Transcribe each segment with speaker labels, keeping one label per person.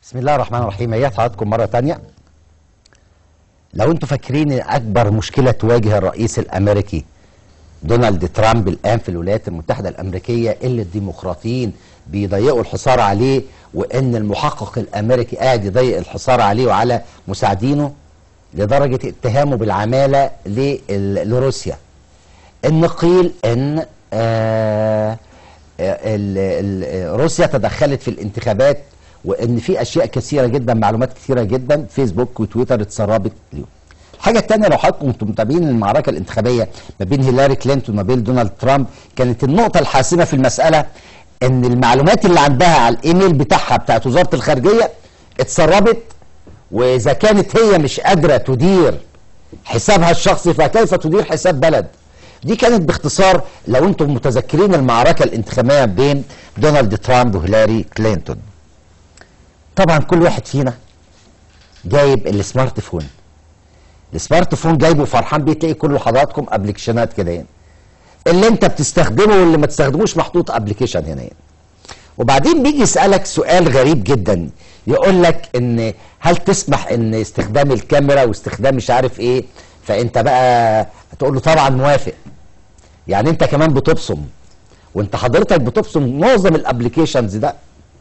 Speaker 1: بسم الله الرحمن الرحيم ايات حضراتكم مره تانية لو انتوا فاكرين ان اكبر مشكله تواجه الرئيس الامريكي دونالد ترامب الان في الولايات المتحده الامريكيه اللي الديمقراطيين بيضيقوا الحصار عليه وان المحقق الامريكي قاعد يضيق الحصار عليه وعلى مساعدينه لدرجه اتهامه بالعماله لل- لروسيا ان قيل ان آه ال- ال- روسيا تدخلت في الانتخابات وان في اشياء كثيره جدا معلومات كثيره جدا فيسبوك وتويتر اتسربت اليوم الحاجه الثانيه لو حضراتكم انتم متابعين المعركه الانتخابيه ما بين هيلاري كلينتون وما بين دونالد ترامب كانت النقطه الحاسمه في المساله ان المعلومات اللي عندها على الايميل بتاعها بتاعت وزاره الخارجيه اتسربت واذا كانت هي مش قادره تدير حسابها الشخصي فكيف تدير حساب بلد دي كانت باختصار لو انتم متذكرين المعركه الانتخابيه بين دونالد ترامب وهيلاري كلينتون طبعا كل واحد فينا جايب السمارت فون السمارت فون جايبه فرحان بيه تلاقي كل حضراتكم ابلكيشنات كده يعني اللي انت بتستخدمه واللي ما تستخدموش محطوط ابلكيشن هنا يعني. وبعدين بيجي يسالك سؤال غريب جدا يقول لك ان هل تسمح ان استخدام الكاميرا واستخدام مش عارف ايه فانت بقى تقول له طبعا موافق يعني انت كمان بتبصم وانت حضرتك بتبصم معظم الابلكيشنز ده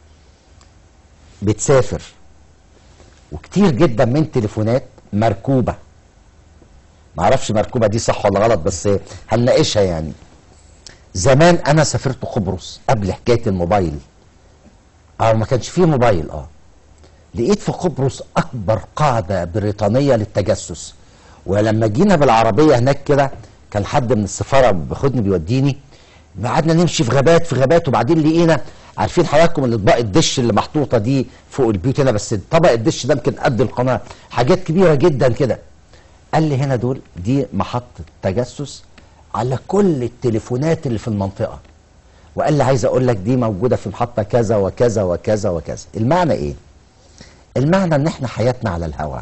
Speaker 1: بتسافر وكتير جدا من تليفونات مركوبه معرفش مركوبه دي صح ولا غلط بس هنناقشها يعني زمان انا سافرت قبرص قبل حكايه الموبايل اه ما كانش فيه موبايل اه لقيت في قبرص اكبر قاعده بريطانيه للتجسس ولما جينا بالعربيه هناك كده كان حد من السفاره بياخدني بيوديني قعدنا نمشي في غابات في غابات وبعدين لقينا عارفين حضراتكم الاطباق الدش اللي محطوطه دي فوق البيوت هنا بس طبق الدش ده يمكن قد القناه حاجات كبيره جدا كده قال لي هنا دول دي محطه تجسس على كل التليفونات اللي في المنطقه وقال لي عايز اقول لك دي موجوده في محطه كذا وكذا وكذا وكذا المعنى ايه المعنى ان احنا حياتنا على الهواء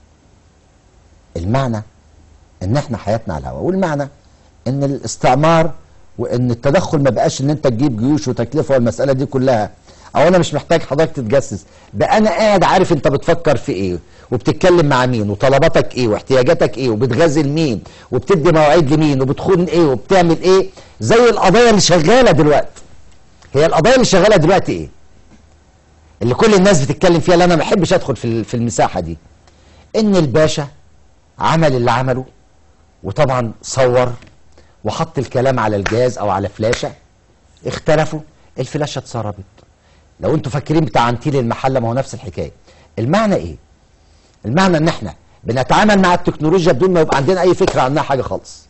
Speaker 1: المعنى ان احنا حياتنا على الهواء والمعنى ان الاستعمار وان التدخل ما بقاش ان انت تجيب جيوش وتكلفه والمساله دي كلها او انا مش محتاج حضرتك تتجسس ده انا قاعد عارف انت بتفكر في ايه وبتتكلم مع مين وطلباتك ايه واحتياجاتك ايه وبتغازل مين وبتدي مواعيد لمين وبتخون ايه وبتعمل ايه زي القضايا اللي شغاله دلوقتي هي القضايا اللي شغاله دلوقتي ايه اللي كل الناس بتتكلم فيها اللي انا ما بحبش ادخل في في المساحه دي ان الباشا عمل اللي عمله وطبعا صور وحط الكلام على الجهاز او على فلاشه اختلفوا الفلاشه اتسربت لو انتوا فاكرين بتاع عنتيل المحله ما هو نفس الحكايه المعنى ايه المعنى ان احنا بنتعامل مع التكنولوجيا بدون ما يبقى عندنا اي فكره عنها حاجه خالص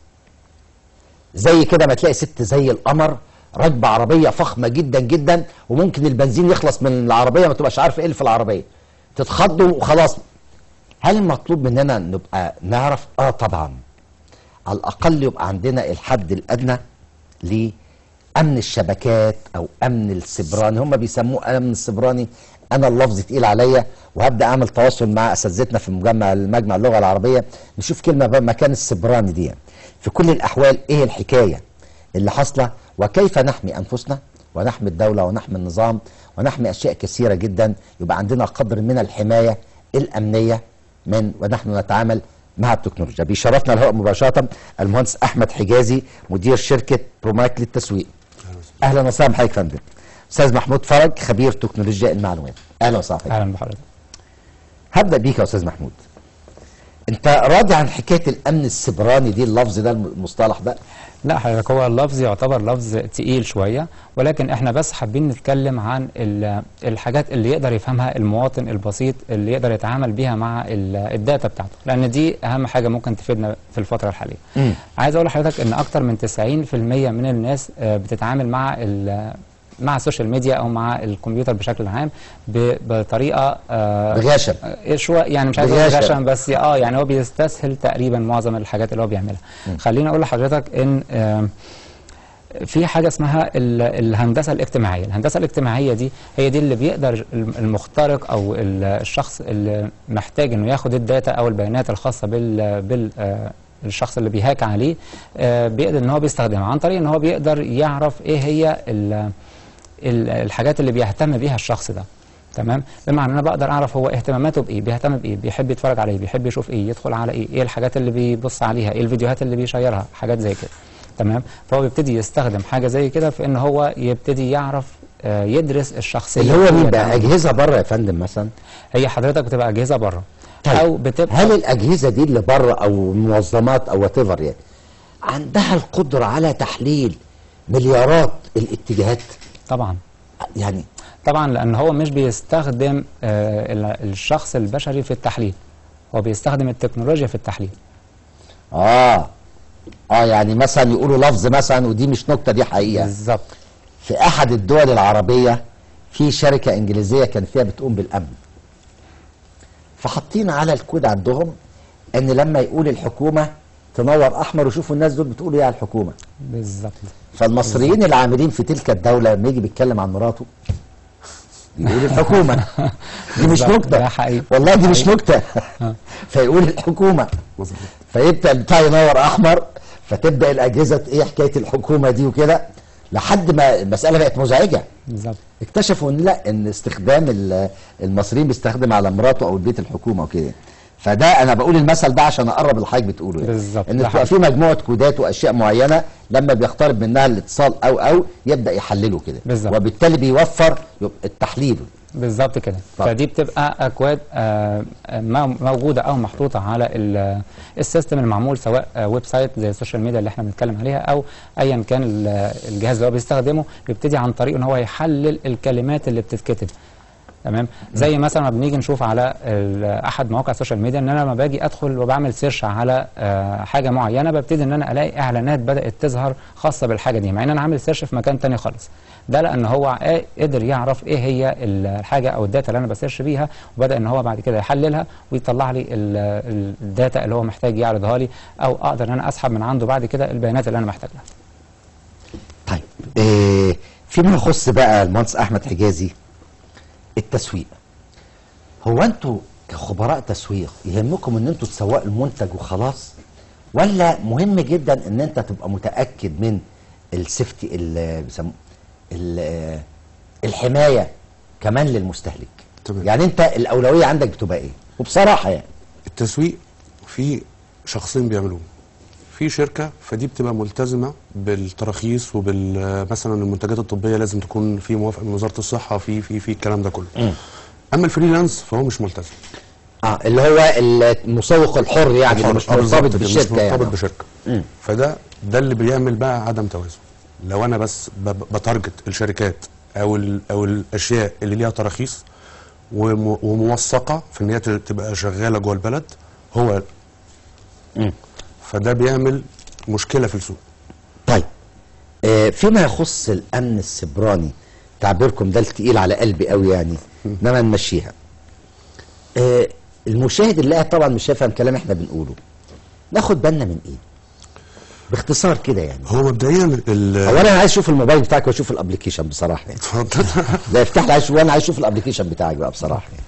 Speaker 1: زي كده ما تلاقي ست زي القمر راكبه عربيه فخمه جدا جدا وممكن البنزين يخلص من العربيه ما تبقاش عارف ايه اللي في العربيه تتخض وخلاص هل المطلوب مننا نبقى نعرف اه طبعا على الاقل يبقى عندنا الحد الادنى لامن الشبكات او امن السبراني هم بيسموه امن السبراني انا اللفظ تقيل عليا وهبدا اعمل تواصل مع اساتذتنا في مجمع المجمع اللغه العربيه نشوف كلمه بقى مكان السبراني دي يعني. في كل الاحوال ايه الحكايه اللي حاصله وكيف نحمي انفسنا ونحمي الدوله ونحمي النظام ونحمي اشياء كثيره جدا يبقى عندنا قدر من الحمايه الامنيه من ونحن نتعامل مع التكنولوجيا بيشرفنا الهواء مباشره المهندس احمد حجازي مدير شركه بروماك للتسويق اهلا وسهلا بحضرتك يا فندم استاذ محمود فرج خبير تكنولوجيا المعلومات اهلا وسهلا
Speaker 2: اهلا بحضرتك
Speaker 1: هبدا بيك يا استاذ محمود انت راضي عن حكايه الامن السبراني دي اللفظ ده المصطلح ده
Speaker 2: لا حضرتك هو اللفظ يعتبر لفظ تقيل شويه ولكن احنا بس حابين نتكلم عن ال- الحاجات اللي يقدر يفهمها المواطن البسيط اللي يقدر يتعامل بيها مع ال- الداتا بتاعته لان دي اهم حاجه ممكن تفيدنا في الفتره الحاليه
Speaker 1: مم.
Speaker 2: عايز اقول لحضرتك ان اكتر من 90% من الناس آه، بتتعامل مع ال- مع السوشيال ميديا او مع الكمبيوتر بشكل عام ب- بطريقه آه،
Speaker 1: بغشم
Speaker 2: آه، شويه يعني مش عايز اقول
Speaker 1: بغشم.
Speaker 2: غشم بس اه يعني هو بيستسهل تقريبا معظم الحاجات اللي هو بيعملها خليني اقول لحضرتك ان آه، في حاجه اسمها ال- الهندسه الاجتماعيه الهندسه الاجتماعيه دي هي دي اللي بيقدر المخترق او ال- الشخص اللي محتاج انه ياخد الداتا او البيانات الخاصه بال بال آه، الشخص اللي بيهاك عليه آه، بيقدر ان هو بيستخدمها عن طريق ان هو بيقدر يعرف ايه هي ال- ال- الحاجات اللي بيهتم بيها الشخص ده تمام بمعنى ان انا بقدر اعرف هو اهتماماته بايه بيهتم بايه بيحب يتفرج على ايه بيحب يشوف ايه يدخل على ايه ايه الحاجات اللي بيبص عليها ايه الفيديوهات اللي بيشيرها حاجات زي كده تمام فهو بيبتدي يستخدم حاجه زي كده في ان هو يبتدي يعرف آه، يدرس الشخصيه
Speaker 1: اللي هو مين
Speaker 2: هي
Speaker 1: بقى
Speaker 2: ده.
Speaker 1: اجهزه بره يا فندم مثلا
Speaker 2: هي حضرتك بتبقى اجهزه بره
Speaker 1: طيب
Speaker 2: او بتبقى
Speaker 1: هل الاجهزه دي اللي بره او منظمات او وات يعني عندها القدره على تحليل مليارات الاتجاهات
Speaker 2: طبعا
Speaker 1: يعني
Speaker 2: طبعا لان هو مش بيستخدم آه، ال- الشخص البشري في التحليل هو بيستخدم التكنولوجيا في التحليل
Speaker 1: اه اه يعني مثلا يقولوا لفظ مثلا ودي مش نكته دي حقيقه
Speaker 2: بالظبط
Speaker 1: في احد الدول العربيه في شركه انجليزيه كان فيها بتقوم بالامن فحاطين على الكود عندهم ان لما يقول الحكومه تنور احمر وشوفوا الناس دول بتقولوا ايه على الحكومه
Speaker 2: بالظبط
Speaker 1: فالمصريين العاملين في تلك الدوله لما يجي بيتكلم عن مراته يقول الحكومه دي مش
Speaker 2: بالظبط،
Speaker 1: نكته
Speaker 2: ده حقيقي.
Speaker 1: والله دي مش
Speaker 2: حقيقي.
Speaker 1: نكته فيقول الحكومه
Speaker 3: مظبوط
Speaker 1: فيبدا البتاع ينور احمر فتبدا الاجهزه ايه حكايه الحكومه دي وكده لحد ما المساله بقت مزعجه
Speaker 2: بالظبط
Speaker 1: اكتشفوا ان لا ان استخدام ال- المصريين بيستخدم على مراته او البيت الحكومه وكده فده انا بقول المثل ده عشان اقرب اللي حضرتك بتقوله يعني.
Speaker 2: بالظبط،
Speaker 1: ان
Speaker 2: ده
Speaker 1: تبقى في مجموعه كودات واشياء معينه لما بيقترب منها الاتصال او او يبدا يحلله كده
Speaker 2: بالظبط.
Speaker 1: وبالتالي بيوفر يبقى التحليل
Speaker 2: بالظبط كده
Speaker 1: طب.
Speaker 2: فدي بتبقى اكواد آه، آه، مو- موجوده او محطوطه على ال- السيستم المعمول سواء آه، ويب سايت زي السوشيال ميديا اللي احنا بنتكلم عليها او ايا كان ال- الجهاز اللي هو بيستخدمه بيبتدي عن طريق ان هو يحلل الكلمات اللي بتتكتب تمام زي مثلا ما بنيجي نشوف على ال- احد مواقع السوشيال ميديا ان انا لما باجي ادخل وبعمل سيرش على آه، حاجه معينه ببتدي ان انا الاقي اعلانات بدات تظهر خاصه بالحاجه دي مع ان انا عامل سيرش في مكان تاني خالص ده لان هو آه، قدر يعرف ايه هي الحاجه او الداتا اللي انا بسيرش بيها وبدا ان هو بعد كده يحللها ويطلع لي ال- ال- الداتا اللي هو محتاج يعرضها لي او اقدر ان انا اسحب من عنده بعد كده البيانات اللي انا محتاجها
Speaker 1: طيب إيه فيما يخص بقى المهندس احمد حجازي التسويق هو انتوا كخبراء تسويق يهمكم ان انتوا تسوقوا المنتج وخلاص ولا مهم جدا ان انت تبقى متاكد من السيفتي ال- بيسموه ال- الحمايه كمان للمستهلك
Speaker 3: تمام.
Speaker 1: يعني انت الاولويه عندك بتبقى ايه وبصراحه يعني
Speaker 3: التسويق في شخصين بيعملوه في شركه فدي بتبقى ملتزمه بالتراخيص وبال مثلا المنتجات الطبيه لازم تكون في موافقه من وزاره الصحه في في في الكلام ده كله اما الفريلانس فهو مش ملتزم
Speaker 1: اه اللي هو المسوق الحر يعني اللي مش
Speaker 3: آه، بالظبط
Speaker 1: مرتبط
Speaker 3: كده،
Speaker 1: بالشركه
Speaker 3: مش مرتبط
Speaker 1: يعني
Speaker 3: بشركه
Speaker 1: مم.
Speaker 3: فده ده اللي بيعمل بقى عدم توازن لو انا بس ب- بتارجت الشركات او ال او الاشياء اللي ليها تراخيص وم- وموثقه في ان هي ت- تبقى شغاله جوه البلد هو
Speaker 1: مم.
Speaker 3: فده بيعمل مشكله في السوق
Speaker 1: طيب آه فيما يخص الامن السبراني تعبيركم ده التقيل على قلبي قوي يعني انما نمشيها آه المشاهد اللي قاعد طبعا مش هيفهم كلام احنا بنقوله ناخد بالنا من ايه باختصار كده يعني
Speaker 3: هو مبدئيا ال-
Speaker 1: اولا انا عايز اشوف الموبايل بتاعك واشوف الابلكيشن بصراحه يعني
Speaker 3: اتفضل
Speaker 1: لا افتح لي عايز وانا عايز اشوف الابلكيشن بتاعك بقى بصراحه يعني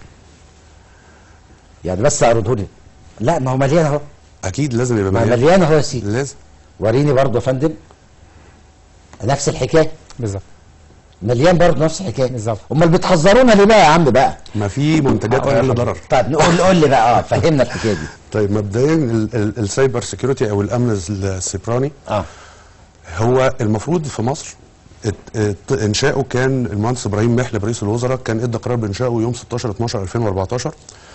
Speaker 1: يعني بس اعرضه لي لا ما هو مليان اهو
Speaker 3: اكيد لازم يبقى
Speaker 1: ما
Speaker 3: مليان.
Speaker 1: مليان اهو يا سيدي
Speaker 3: لازم
Speaker 1: وريني برضه يا فندم نفس الحكايه
Speaker 2: بالظبط
Speaker 1: مليان برضه نفس الحكايه
Speaker 2: بالظبط.
Speaker 1: امال بتحذرونا ليه بقى يا عم بقى
Speaker 3: ما في منتجات
Speaker 2: هقول
Speaker 3: اقل
Speaker 2: لك.
Speaker 3: ضرر
Speaker 1: طيب نقول قول لي بقى اه فهمنا الحكايه دي
Speaker 3: طيب مبدئيا ال- ال- السايبر سيكيورتي او الامن السيبراني
Speaker 1: اه
Speaker 3: هو المفروض في مصر ات- ات- انشاؤه كان المهندس ابراهيم محلب رئيس الوزراء كان ادى قرار بانشائه يوم 16 12 2014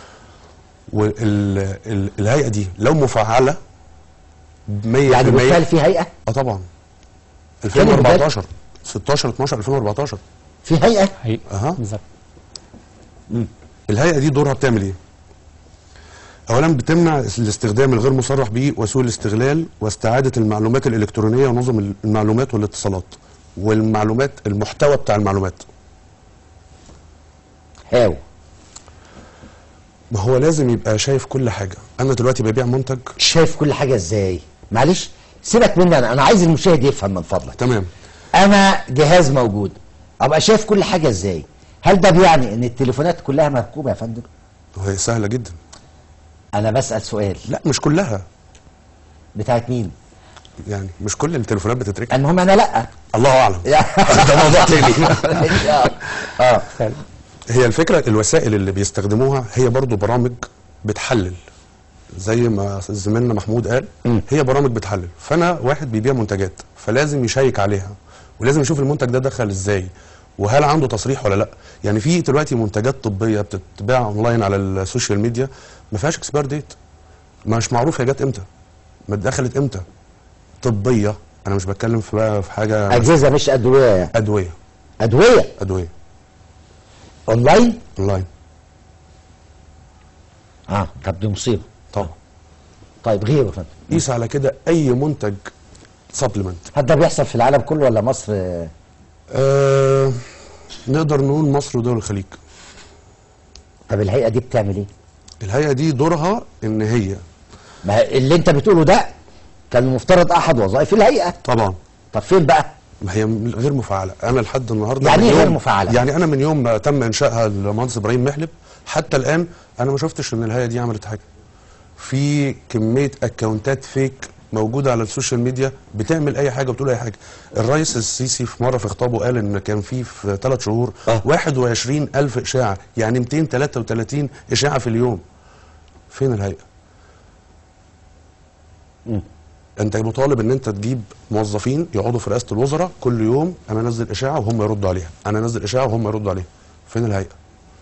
Speaker 3: والهيئه دي لو مفعله 100%
Speaker 1: يعني بالفعل في هيئه
Speaker 3: اه طبعا
Speaker 1: كان
Speaker 3: 2014 16 12 2014
Speaker 1: في هيئه
Speaker 2: هي
Speaker 3: أها.
Speaker 2: بالظبط
Speaker 3: الهيئه دي دورها بتعمل ايه؟ اولا بتمنع الاستخدام الغير مصرح به وسوء الاستغلال واستعاده المعلومات الالكترونيه ونظم المعلومات والاتصالات والمعلومات المحتوى بتاع المعلومات
Speaker 1: هاو
Speaker 3: ما هو لازم يبقى شايف كل حاجه انا دلوقتي ببيع منتج
Speaker 1: شايف كل حاجه ازاي معلش سيبك مني انا انا عايز المشاهد يفهم من فضلك
Speaker 3: تمام
Speaker 1: انا جهاز موجود ابقى شايف كل حاجه ازاي هل ده بيعني ان التليفونات كلها مركوبه يا فندم
Speaker 3: وهي سهله جدا
Speaker 1: انا بسال سؤال
Speaker 3: لا مش كلها
Speaker 1: بتاعت مين
Speaker 3: يعني مش كل التليفونات بتتركب
Speaker 1: المهم انا لا
Speaker 3: الله اعلم
Speaker 1: ده موضوع تاني اه
Speaker 2: فعلا.
Speaker 3: هي الفكره الوسائل اللي بيستخدموها هي برضو برامج بتحلل زي ما زميلنا محمود قال هي برامج بتحلل فانا واحد بيبيع منتجات فلازم يشيك عليها ولازم يشوف المنتج ده دخل ازاي وهل عنده تصريح ولا لا يعني في دلوقتي منتجات طبيه بتتباع اونلاين على السوشيال ميديا ما فيهاش اكسبير ديت مش معروف هي جت امتى ما دخلت امتى طبيه انا مش بتكلم في بقى في حاجه
Speaker 1: اجهزه مش ادويه يعني.
Speaker 3: ادويه
Speaker 1: ادويه
Speaker 3: ادويه
Speaker 1: اونلاين
Speaker 3: اونلاين
Speaker 1: اه طب دي مصيبه
Speaker 3: طبعا
Speaker 1: طيب غيره يا فندم
Speaker 3: قيس على كده اي منتج سبلمنت
Speaker 1: هل ده بيحصل في العالم كله ولا مصر آه،
Speaker 3: آه نقدر نقول مصر ودول الخليج
Speaker 1: طب الهيئه دي بتعمل ايه؟
Speaker 3: الهيئه دي دورها ان هي
Speaker 1: ما هي اللي انت بتقوله ده كان المفترض احد وظائف الهيئه
Speaker 3: طبعا
Speaker 1: طب فين بقى؟
Speaker 3: ما هي م- غير مفعله انا لحد النهارده
Speaker 1: يعني
Speaker 3: من
Speaker 1: إيه غير
Speaker 3: يوم-
Speaker 1: مفعلة؟
Speaker 3: يعني انا من يوم ما تم انشائها المهندس ابراهيم محلب حتى الان انا ما شفتش ان الهيئه دي عملت حاجه في كميه اكونتات فيك موجوده على السوشيال ميديا بتعمل اي حاجه وبتقول اي حاجه الرئيس السيسي في مره في خطابه قال ان كان في في ثلاث شهور
Speaker 1: آه.
Speaker 3: 21 الف اشاعه يعني 233 اشاعه في اليوم فين الهيئه
Speaker 1: مم.
Speaker 3: انت مطالب ان انت تجيب موظفين يقعدوا في رئاسه الوزراء كل يوم انا انزل اشاعه وهم يردوا عليها انا انزل اشاعه وهم يردوا عليها فين الهيئه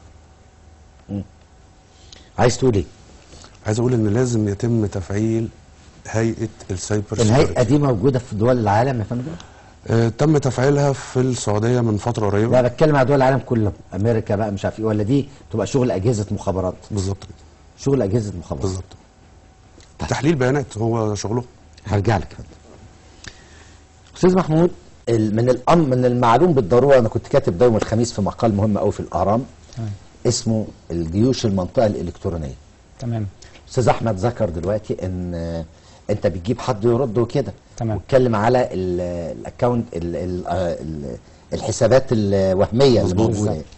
Speaker 1: عايز تقول ايه؟
Speaker 3: عايز اقول ان لازم يتم تفعيل هيئه السايبر
Speaker 1: الهيئه
Speaker 3: سيكيورتي.
Speaker 1: دي موجوده في دول العالم يا فندم؟
Speaker 3: آه تم تفعيلها في السعوديه من فتره قريبه
Speaker 1: لا بتكلم على دول العالم كله امريكا بقى مش عارف ايه ولا دي تبقى شغل اجهزه مخابرات
Speaker 3: بالظبط كده
Speaker 1: شغل اجهزه مخابرات
Speaker 3: بالظبط تحليل بيانات هو شغله
Speaker 1: هرجع لك يا فندم استاذ محمود ال- من الأم من المعلوم بالضروره انا كنت كاتب ده يوم الخميس في مقال مهم قوي في الاهرام
Speaker 2: تمام
Speaker 1: اسمه الجيوش المنطقه الالكترونيه
Speaker 2: تمام
Speaker 1: استاذ احمد ذكر دلوقتي ان آه، انت بتجيب حد يرد وكده
Speaker 2: تمام.
Speaker 1: واتكلم على ال- الاكونت ال- ال- آه، ال- الحسابات الوهميه اللي
Speaker 3: مظبوط.
Speaker 1: موجوده
Speaker 2: بالظبط.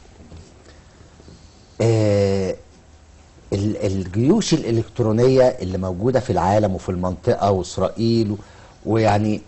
Speaker 1: آه، ال- الجيوش الالكترونيه اللي موجوده في العالم وفي المنطقه واسرائيل و- ويعني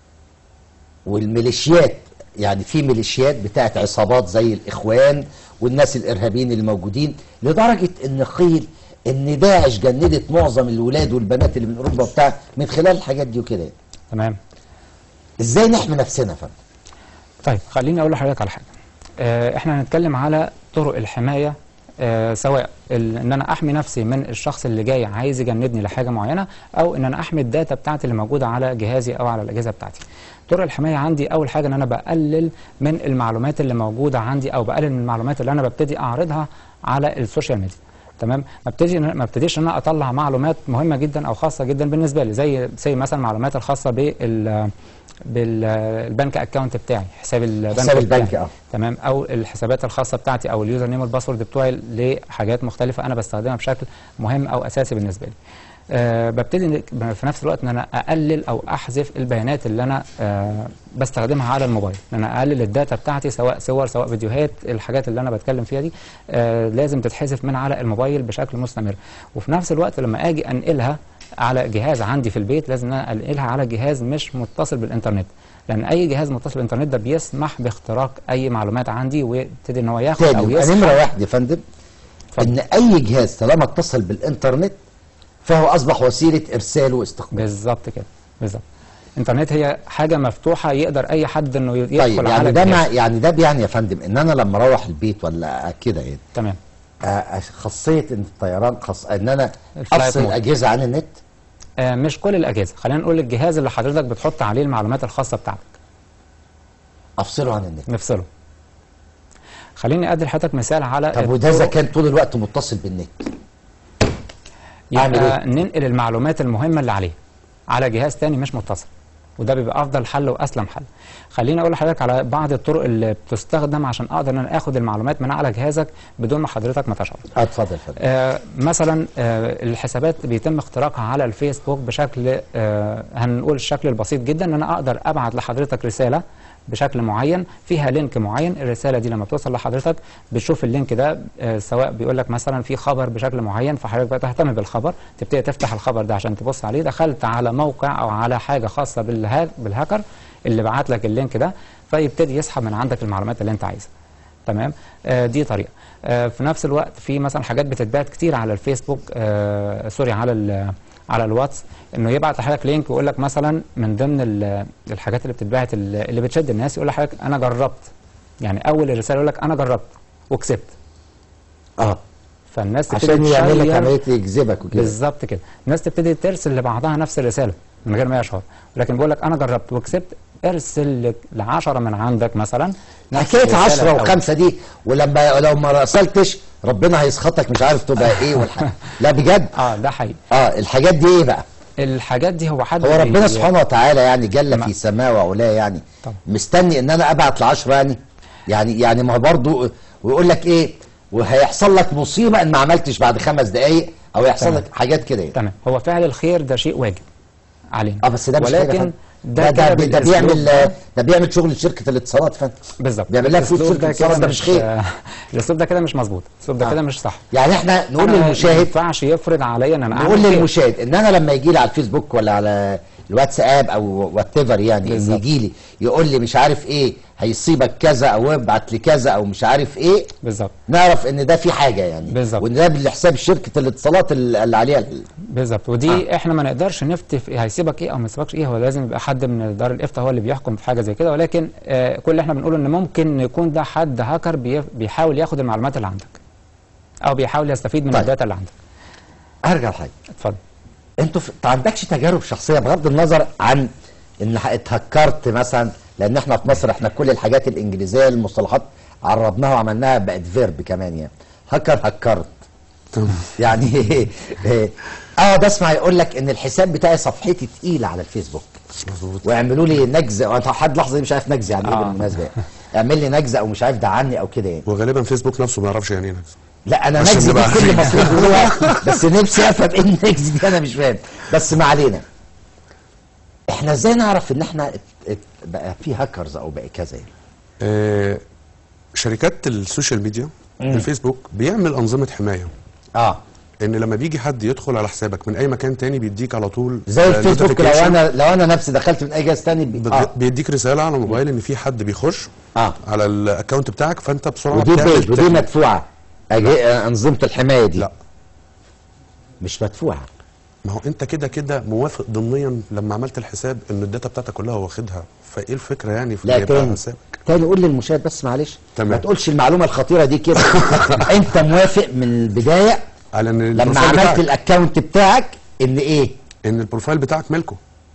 Speaker 1: والميليشيات يعني في ميليشيات بتاعت عصابات زي الاخوان والناس الارهابيين الموجودين لدرجه ان قيل ان داعش جندت معظم الولاد والبنات اللي من اوروبا وبتاع من خلال الحاجات دي وكده
Speaker 2: تمام
Speaker 1: ازاي نحمي نفسنا يا فندم
Speaker 2: طيب خليني اقول لحضرتك على حاجه آه، احنا هنتكلم على طرق الحمايه آه، سواء ال- ان انا احمي نفسي من الشخص اللي جاي عايز يجندني لحاجه معينه او ان انا احمي الداتا بتاعتي اللي موجوده على جهازي او على الاجهزه بتاعتي طرق الحمايه عندي اول حاجه ان انا بقلل من المعلومات اللي موجوده عندي او بقلل من المعلومات اللي انا ببتدي اعرضها على السوشيال ميديا تمام ما ابتدي ما ابتديش ان انا اطلع معلومات مهمه جدا او خاصه جدا بالنسبه لي زي زي مثلا المعلومات الخاصه بال بالبنك اكونت بتاعي حساب البنك
Speaker 1: حساب البنك،
Speaker 2: بتاعي.
Speaker 1: اه.
Speaker 2: تمام او الحسابات الخاصه بتاعتي او اليوزر نيم والباسورد بتوعي لحاجات مختلفه انا بستخدمها بشكل مهم او اساسي بالنسبه لي أه ببتدي إن- في نفس الوقت ان انا اقلل او احذف البيانات اللي انا أه بستخدمها على الموبايل ان انا اقلل الداتا بتاعتي سواء صور سواء فيديوهات الحاجات اللي انا بتكلم فيها دي أه لازم تتحذف من على الموبايل بشكل مستمر وفي نفس الوقت لما اجي انقلها على جهاز عندي في البيت لازم ان انا انقلها على جهاز مش متصل بالانترنت لان اي جهاز متصل بالانترنت ده بيسمح باختراق اي معلومات عندي ويبتدي ان هو ياخد
Speaker 1: تاني
Speaker 2: او
Speaker 1: يبقى
Speaker 2: يسحب
Speaker 1: نمره واحد يا فندم
Speaker 2: اتفضل.
Speaker 1: ان اي جهاز طالما اتصل بالانترنت فهو اصبح وسيله ارسال واستقبال
Speaker 2: بالظبط كده بالظبط الانترنت هي حاجه مفتوحه يقدر اي حد انه يدخل
Speaker 1: طيب
Speaker 2: على
Speaker 1: يعني ده
Speaker 2: الجهاز.
Speaker 1: مع يعني ده بيعني يا فندم ان انا لما اروح البيت ولا كده يعني
Speaker 2: تمام
Speaker 1: آه، خاصيه ان الطيران خاص ان انا
Speaker 2: الفلايت
Speaker 1: افصل
Speaker 2: مود.
Speaker 1: الاجهزه عن النت
Speaker 2: آه مش كل الاجهزه خلينا نقول الجهاز اللي حضرتك بتحط عليه المعلومات الخاصه بتاعتك
Speaker 1: افصله عن النت
Speaker 2: نفصله خليني ادي لحضرتك مثال على
Speaker 1: طب وده اذا
Speaker 2: الطرق-
Speaker 1: كان طول الوقت متصل بالنت أعمل
Speaker 2: يبقى
Speaker 1: إيه؟
Speaker 2: ننقل المعلومات المهمه اللي عليه على جهاز تاني مش متصل وده بيبقى افضل حل واسلم حل خليني اقول لحضرتك على بعض الطرق اللي بتستخدم عشان اقدر ان انا اخد المعلومات من على جهازك بدون ما حضرتك ما تشعر
Speaker 1: اه اتفضل يا فندم
Speaker 2: آه مثلا آه الحسابات بيتم اختراقها على الفيسبوك بشكل آه هنقول الشكل البسيط جدا ان انا اقدر ابعت لحضرتك رساله بشكل معين فيها لينك معين الرساله دي لما بتوصل لحضرتك بتشوف اللينك ده آه سواء بيقول لك مثلا في خبر بشكل معين فحضرتك بقى تهتم بالخبر تبتدي تفتح الخبر ده عشان تبص عليه دخلت على موقع او على حاجه خاصه بالها- بالهاكر اللي بعت لك اللينك ده فيبتدي يسحب من عندك المعلومات اللي انت عايزها تمام آه دي طريقه آه في نفس الوقت في مثلا حاجات بتتبعت كتير على الفيسبوك آه سوري على ال- على الواتس انه يبعت لحضرتك لينك ويقول لك مثلا من ضمن ال- الحاجات اللي بتتبعت ال- اللي بتشد الناس يقول لحضرتك انا جربت يعني اول الرساله يقول لك انا جربت وكسبت
Speaker 1: اه
Speaker 2: فالناس
Speaker 1: عشان
Speaker 2: تبتدي
Speaker 1: يعمل لك
Speaker 2: تشير-
Speaker 1: عمليه يجذبك وكده
Speaker 2: بالظبط كده الناس تبتدي ترسل لبعضها نفس الرساله من غير ما يشعر لكن بيقول لك انا جربت وكسبت ارسل ل 10 من عندك مثلا نفس
Speaker 1: حكايه
Speaker 2: الرسالة
Speaker 1: 10
Speaker 2: الأول.
Speaker 1: وخمسه دي ولما لو ما رسلتش ربنا هيسخطك مش عارف تبقى ايه والحاجة. لا بجد
Speaker 2: اه ده حقيقي
Speaker 1: اه الحاجات دي ايه بقى
Speaker 2: الحاجات دي هو حد
Speaker 1: هو ربنا
Speaker 2: بي-
Speaker 1: سبحانه وتعالى يعني جل
Speaker 2: ما-
Speaker 1: في سماه وعلاه يعني
Speaker 2: طبعا.
Speaker 1: مستني ان انا ابعت العشرة يعني يعني يعني ما هو برضه ويقول لك ايه وهيحصل لك مصيبه ان ما عملتش بعد خمس دقائق او يحصل
Speaker 2: تمام.
Speaker 1: لك حاجات كده يعني
Speaker 2: تمام هو فعل الخير ده شيء واجب علينا
Speaker 1: اه بس ده مش حاجة
Speaker 2: ولكن
Speaker 1: فن.
Speaker 2: ده
Speaker 1: ده ده,
Speaker 2: كده
Speaker 1: بي- ده
Speaker 2: بالأسلوب
Speaker 1: بيعمل
Speaker 2: ده-
Speaker 1: ده بيعمل شغل شركه الاتصالات فن
Speaker 2: بالظبط
Speaker 1: بيعمل لها فلوس
Speaker 2: الأسلوب
Speaker 1: شركه
Speaker 2: ده كده
Speaker 1: الاتصالات ده مش خير
Speaker 2: الاسلوب ده كده مش مظبوط الاسلوب ده
Speaker 1: آه.
Speaker 2: كده مش صح
Speaker 1: يعني احنا نقول
Speaker 2: أنا ما
Speaker 1: للمشاهد
Speaker 2: ينفعش يفرض عليا ان انا
Speaker 1: نقول
Speaker 2: أعمل خير.
Speaker 1: للمشاهد ان انا لما يجي لي على الفيسبوك ولا على الواتساب او وات ايفر يعني ان
Speaker 2: بالظبط.
Speaker 1: يجي لي يقول لي مش عارف ايه هيصيبك كذا او ابعت لي كذا او مش عارف ايه
Speaker 2: بالظبط
Speaker 1: نعرف ان ده في حاجه يعني
Speaker 2: بالظبط.
Speaker 1: وان ده بالحساب شركه الاتصالات اللي اللي عليها ال-
Speaker 2: بالظبط ودي آه. احنا ما نقدرش نفتي في هيسيبك ايه او ما يسيبكش ايه هو لازم يبقى حد من دار الافتاء هو اللي بيحكم في حاجه زي كده ولكن آه كل اللي احنا بنقوله ان ممكن يكون ده حد هاكر بيف- بيحاول ياخد المعلومات اللي عندك او بيحاول يستفيد من
Speaker 1: طيب.
Speaker 2: الداتا اللي عندك
Speaker 1: هرجع لحاجه
Speaker 2: اتفضل
Speaker 1: انتوا في... ما عندكش تجارب شخصيه بغض النظر عن ان ح- اتهكرت مثلا لان احنا في مصر احنا كل الحاجات الانجليزيه المصطلحات عربناها وعملناها بقت فيرب كمان يعني هكر هكرت
Speaker 3: تمام
Speaker 1: يعني اه بسمع يقول لك ان الحساب بتاعي صفحتي تقيله على الفيسبوك
Speaker 3: مظبوط
Speaker 1: ويعملوا لي نجزه وانت حد لحظه دي مش عارف نجزه يعني ايه
Speaker 2: آه.
Speaker 1: بالمناسبه يعني. اعمل لي نجزه او مش عارف ده عني او كده يعني
Speaker 3: وغالبا فيسبوك نفسه ما يعرفش يعني ايه نجز
Speaker 1: لا انا
Speaker 3: عشان
Speaker 1: نجزه
Speaker 3: نبقى
Speaker 1: دي كل
Speaker 3: عارفين.
Speaker 1: مصريين بيقولوها بس نفسي افهم ايه النجزه دي انا مش فاهم بس ما علينا احنا ازاي نعرف ان احنا ات- ات- بقى في هاكرز او بقى كذا يعني
Speaker 3: آه شركات السوشيال ميديا الفيسبوك بيعمل انظمه حمايه
Speaker 1: اه
Speaker 3: ان لما بيجي حد يدخل على حسابك من اي مكان تاني بيديك على طول
Speaker 1: زي
Speaker 3: آه،
Speaker 1: الفيسبوك لو
Speaker 3: notification.
Speaker 1: انا لو انا نفسي دخلت من اي جهاز تاني بي-
Speaker 3: بت-
Speaker 1: اه
Speaker 3: بيديك رساله على الموبايل ان في حد بيخش
Speaker 1: اه
Speaker 3: على الاكونت بتاعك فانت بسرعه
Speaker 1: ودي
Speaker 3: بتعمل
Speaker 1: بيج ودي
Speaker 3: تحمي.
Speaker 1: مدفوعه أجي- آه، انظمه الحمايه دي
Speaker 3: لا
Speaker 1: مش مدفوعه
Speaker 3: ما هو انت كده كده موافق ضمنيا لما عملت الحساب ان الداتا بتاعتك كلها واخدها فايه الفكره يعني في
Speaker 1: لا
Speaker 3: يبقى
Speaker 1: تاني
Speaker 3: حسابك
Speaker 1: تاني قول للمشاهد بس معلش
Speaker 3: تمام.
Speaker 1: ما تقولش المعلومه الخطيره دي كده انت موافق من البدايه
Speaker 3: على ان
Speaker 1: لما
Speaker 3: البروفايل
Speaker 1: عملت
Speaker 3: بتاعك
Speaker 1: الاكونت بتاعك ان ايه
Speaker 3: ان البروفايل بتاعك ملكه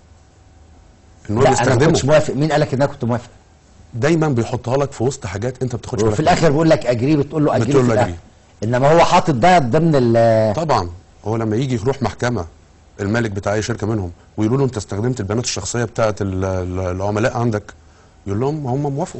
Speaker 3: ان هو
Speaker 1: لا انا ما
Speaker 3: بيستخدمه
Speaker 1: كنتش موافق مين قالك ان انا كنت موافق
Speaker 3: دايما بيحطها لك في وسط حاجات انت بتاخدش
Speaker 1: وفي
Speaker 3: بالك
Speaker 1: الاخر بيقول لك اجري بتقول له اجري
Speaker 3: بتقول
Speaker 1: في
Speaker 3: له
Speaker 1: الآخر.
Speaker 3: أجري.
Speaker 1: انما هو حاطط ده ضمن ال
Speaker 3: منها. طبعا هو لما يجي يروح محكمه المالك بتاع اي شركه منهم ويقولوا له انت استخدمت البيانات الشخصيه بتاعه ال- ال- العملاء عندك يقول لهم هم موافقوا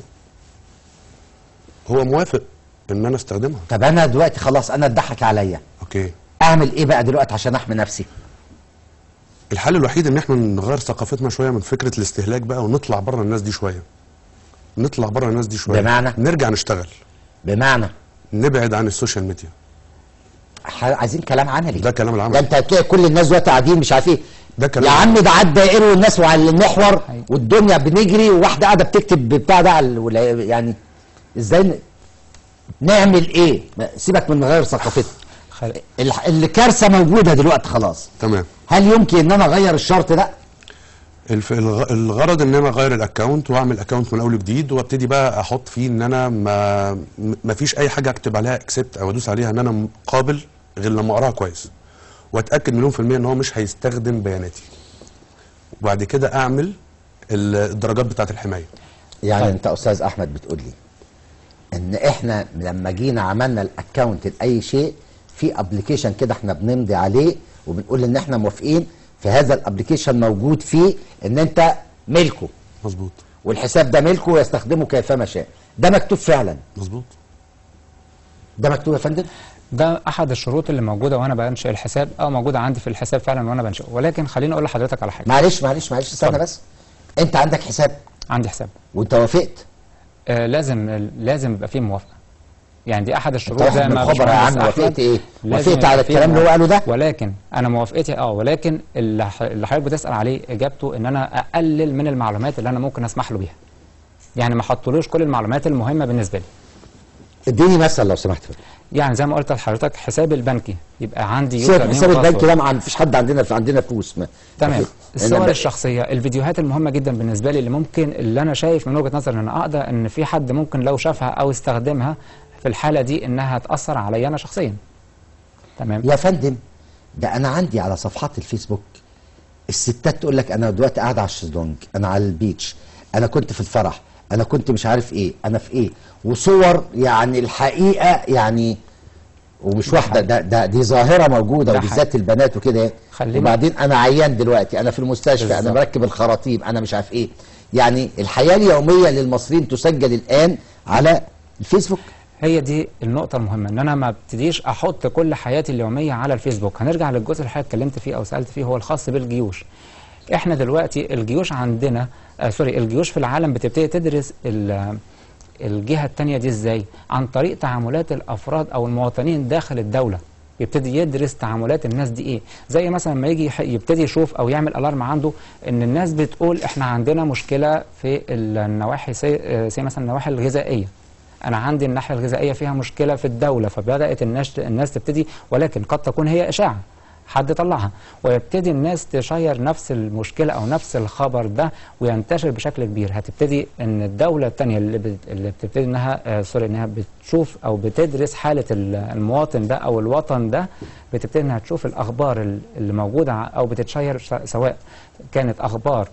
Speaker 3: هو موافق ان انا استخدمها
Speaker 1: طب انا دلوقتي خلاص انا اتضحك عليا
Speaker 3: اوكي
Speaker 1: اعمل ايه بقى دلوقتي عشان احمي نفسي
Speaker 3: الحل الوحيد ان احنا نغير ثقافتنا شويه من فكره الاستهلاك بقى ونطلع بره الناس دي شويه نطلع بره الناس دي شويه
Speaker 1: بمعنى؟
Speaker 3: نرجع نشتغل
Speaker 1: بمعنى
Speaker 3: نبعد عن السوشيال ميديا
Speaker 1: ح- عايزين كلام عملي
Speaker 3: ده كلام العمل
Speaker 1: ده انت هتلاقي كل الناس دلوقتي قاعدين مش عارف ايه
Speaker 3: ده كلام
Speaker 1: يا عم ده عدى دائري والناس وعلى المحور
Speaker 2: أيوة.
Speaker 1: والدنيا بنجري وواحده قاعده بتكتب بتاع ده على الولا- يعني ازاي ن- نعمل ايه ما- سيبك من غير ثقافتنا
Speaker 2: خل...
Speaker 1: الح- الكارثه موجوده دلوقتي خلاص
Speaker 3: تمام
Speaker 1: هل يمكن ان انا اغير الشرط ده
Speaker 3: الف... الغ... الغرض ان انا اغير الاكونت واعمل اكونت من اول وجديد وابتدي بقى احط فيه ان انا ما ما فيش اي حاجه اكتب عليها اكسبت او ادوس عليها ان انا قابل غير لما اقراها كويس واتاكد مليون في الميه ان هو مش هيستخدم بياناتي وبعد كده اعمل ال- الدرجات بتاعه الحمايه
Speaker 1: يعني
Speaker 2: طيب.
Speaker 1: انت استاذ احمد بتقول لي ان احنا لما جينا عملنا الاكونت لاي شيء في ابلكيشن كده احنا بنمضي عليه وبنقول ان احنا موافقين في هذا الابلكيشن موجود فيه ان انت ملكه
Speaker 3: مظبوط
Speaker 1: والحساب ده ملكه ويستخدمه كيفما شاء ده مكتوب فعلا
Speaker 3: مظبوط
Speaker 1: ده مكتوب يا فندم
Speaker 2: ده احد الشروط اللي موجوده وانا بنشئ الحساب او موجوده عندي في الحساب فعلا وانا بنشئه ولكن خليني اقول لحضرتك على حاجه
Speaker 1: معلش معلش معلش استنى
Speaker 2: اتفضل.
Speaker 1: بس انت عندك حساب
Speaker 2: عندي حساب
Speaker 1: وانت وافقت
Speaker 2: آه لازم لازم يبقى فيه موافقه يعني دي احد الشروط
Speaker 1: واحد
Speaker 2: زي
Speaker 1: من
Speaker 2: ما
Speaker 1: الخبراء يا
Speaker 2: باشمهندس
Speaker 1: عم،
Speaker 2: أحمد
Speaker 1: وافقت إيه؟
Speaker 2: لازم
Speaker 1: وافقت على
Speaker 2: يبقى فيه
Speaker 1: الكلام اللي هو قاله ده؟
Speaker 2: ولكن انا موافقتي اه ولكن اللي ح- اللي حضرتك بتسال عليه اجابته ان انا اقلل من المعلومات اللي انا ممكن اسمح له بيها يعني ما احطلوش كل المعلومات المهمه بالنسبه لي
Speaker 1: اديني مثل لو سمحت
Speaker 2: يعني زي ما قلت لحضرتك حسابي البنكي يبقى عندي
Speaker 1: سيبك
Speaker 2: يوزر
Speaker 1: حساب
Speaker 2: نيم
Speaker 1: البنك
Speaker 2: وباسورد.
Speaker 1: ده ما فيش حد عندنا في عندنا فلوس ما
Speaker 2: تمام
Speaker 1: ما في-
Speaker 2: الصور
Speaker 1: إنما-
Speaker 2: الشخصيه الفيديوهات المهمه جدا بالنسبه لي اللي ممكن اللي انا شايف من وجهه نظري ان انا اقدر ان في حد ممكن لو شافها او استخدمها في الحاله دي انها تاثر عليا انا شخصيا تمام
Speaker 1: يا فندم ده انا عندي على صفحات الفيسبوك الستات تقول لك انا دلوقتي قاعده على الشезлونج انا على البيتش انا كنت في الفرح انا كنت مش عارف ايه انا في ايه وصور يعني الحقيقه يعني ومش
Speaker 2: ده
Speaker 1: واحده
Speaker 2: حقيقي.
Speaker 1: ده, ده دي ظاهره موجوده
Speaker 2: ده
Speaker 1: وبالذات البنات وكده
Speaker 2: خلينا-
Speaker 1: وبعدين انا عيان دلوقتي انا في المستشفى انا
Speaker 2: بالظبط.
Speaker 1: بركب الخراطيم انا مش عارف ايه يعني الحياه اليوميه للمصريين تسجل الان على الفيسبوك
Speaker 2: هي دي النقطة المهمة ان انا ما ابتديش احط كل حياتي اليومية على الفيسبوك هنرجع للجزء اللي حضرتك اتكلمت فيه او سألت فيه هو الخاص بالجيوش احنا دلوقتي الجيوش عندنا آه سوري الجيوش في العالم بتبتدي تدرس ال- الجهة التانية دي ازاي عن طريق تعاملات الافراد او المواطنين داخل الدولة يبتدي يدرس تعاملات الناس دي ايه زي مثلا لما يجي يح- يبتدي يشوف او يعمل الارم عنده ان الناس بتقول احنا عندنا مشكله في النواحي سي, آه، زي مثلا النواحي الغذائيه انا عندي الناحيه الغذائيه فيها مشكله في الدوله فبدات الناس الناس تبتدي ولكن قد تكون هي اشاعه حد طلعها ويبتدي الناس تشير نفس المشكله او نفس الخبر ده وينتشر بشكل كبير هتبتدي ان الدوله الثانيه اللي, بت... اللي بتبتدي انها آه سوري انها بتشوف او بتدرس حاله ال- المواطن ده او الوطن ده بتبتدي انها تشوف الاخبار ال- اللي موجوده ع- او بتتشير ش- سواء كانت اخبار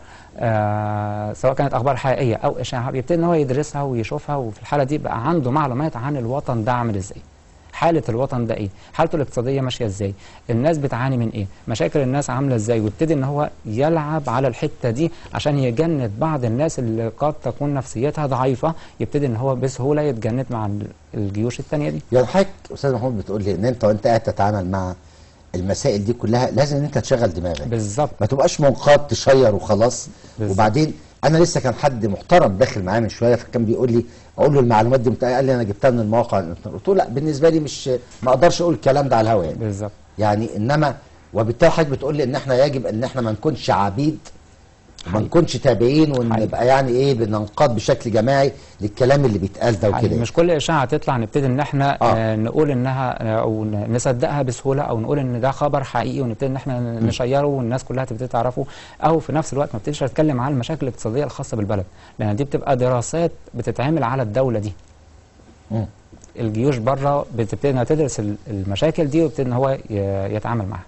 Speaker 2: آه سواء كانت اخبار حقيقيه او اشاعه بيبتدي ان هو يدرسها ويشوفها وفي الحاله دي بقى عنده معلومات عن الوطن ده عامل ازاي حالة الوطن ده ايه؟ حالته الاقتصادية ماشية ازاي؟ الناس بتعاني من ايه؟ مشاكل الناس عاملة ازاي؟ ويبتدي ان هو يلعب على الحتة دي عشان يجند بعض الناس اللي قد تكون نفسيتها ضعيفة يبتدي ان هو بسهولة يتجند مع ال- الجيوش التانية دي
Speaker 1: يعني حضرتك استاذ محمود بتقول لي ان انت وانت قاعد تتعامل مع المسائل دي كلها لازم ان انت تشغل دماغك
Speaker 2: بالظبط
Speaker 1: ما تبقاش منقاد تشير وخلاص
Speaker 2: بالظبط.
Speaker 1: وبعدين انا لسه كان حد محترم داخل معايا من شويه فكان بيقول لي اقول له المعلومات دي مت- قال لي انا جبتها من المواقع الانترنت قلت له لا بالنسبه لي مش ما اقدرش اقول الكلام ده على الهواء يعني.
Speaker 2: بالظبط
Speaker 1: يعني انما وبالتالي حضرتك بتقول لي ان احنا يجب ان احنا ما نكونش عبيد وما
Speaker 2: حقيقي.
Speaker 1: نكونش تابعين
Speaker 2: حقيقي.
Speaker 1: ونبقى يعني ايه بننقاد بشكل جماعي للكلام اللي بيتقال ده
Speaker 2: يعني
Speaker 1: وكده
Speaker 2: مش كل اشاعه تطلع نبتدي ان احنا
Speaker 1: آه.
Speaker 2: آه. نقول انها آه، او ن- نصدقها بسهوله او نقول ان ده خبر حقيقي ونبتدي ان احنا نشيره والناس كلها تبتدي تعرفه او في نفس الوقت ما نبتديش نتكلم عن المشاكل الاقتصاديه الخاصه بالبلد لان دي بتبقى دراسات بتتعمل على الدوله دي
Speaker 1: مم.
Speaker 2: الجيوش بره بتبتدي انها تدرس ال- المشاكل دي ويبتدي ان هو ي- يتعامل معاها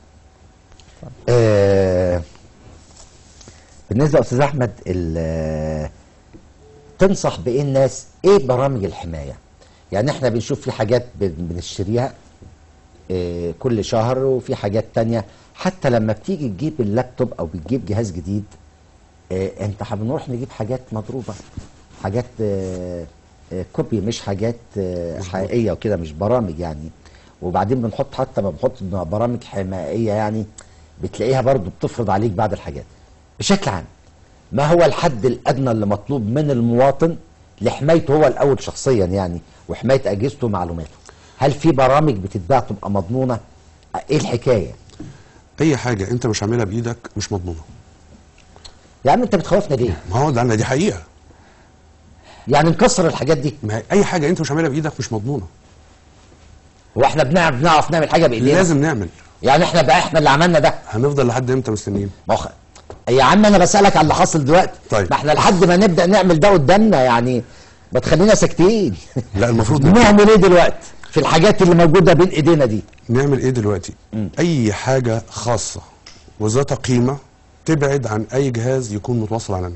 Speaker 1: آه بالنسبه يا استاذ احمد ال- تنصح بايه الناس ايه برامج الحمايه يعني احنا بنشوف في حاجات بن- بنشتريها آه كل شهر وفي حاجات تانية حتى لما بتيجي تجيب اللابتوب او بتجيب جهاز جديد آه انت بنروح نجيب حاجات مضروبه حاجات آه آه كوبي مش حاجات آه حقيقيه وكده مش برامج يعني وبعدين بنحط حتى ما بنحط برامج حمائيه يعني بتلاقيها برضو بتفرض عليك بعض الحاجات بشكل عام ما هو الحد الادنى اللي مطلوب من المواطن لحمايته هو الاول شخصيا يعني وحمايه اجهزته ومعلوماته هل في برامج بتتباع تبقى مضمونه ايه الحكايه
Speaker 3: اي حاجه انت مش عاملها بايدك مش مضمونه
Speaker 1: يا عم انت بتخوفنا ليه
Speaker 3: ما هو ده دي حقيقه
Speaker 1: يعني نكسر الحاجات دي
Speaker 3: ما هي اي حاجه انت مش عاملها بايدك مش مضمونه
Speaker 1: هو احنا بنعرف بنعرف نعمل حاجه بايدينا
Speaker 3: لازم نعمل
Speaker 1: يعني احنا بقى احنا اللي عملنا ده
Speaker 3: هنفضل لحد امتى مستنيين
Speaker 1: ما هو خ- يا عم انا بسالك على اللي حاصل دلوقتي
Speaker 3: طيب.
Speaker 1: ما احنا لحد ما نبدا نعمل ده قدامنا يعني ما تخلينا ساكتين
Speaker 3: لا المفروض نعمل,
Speaker 1: نعمل ايه دلوقتي في الحاجات اللي موجوده بين ايدينا دي
Speaker 3: نعمل ايه دلوقتي اي حاجه خاصه وذات قيمه تبعد عن اي جهاز يكون متوصل على النت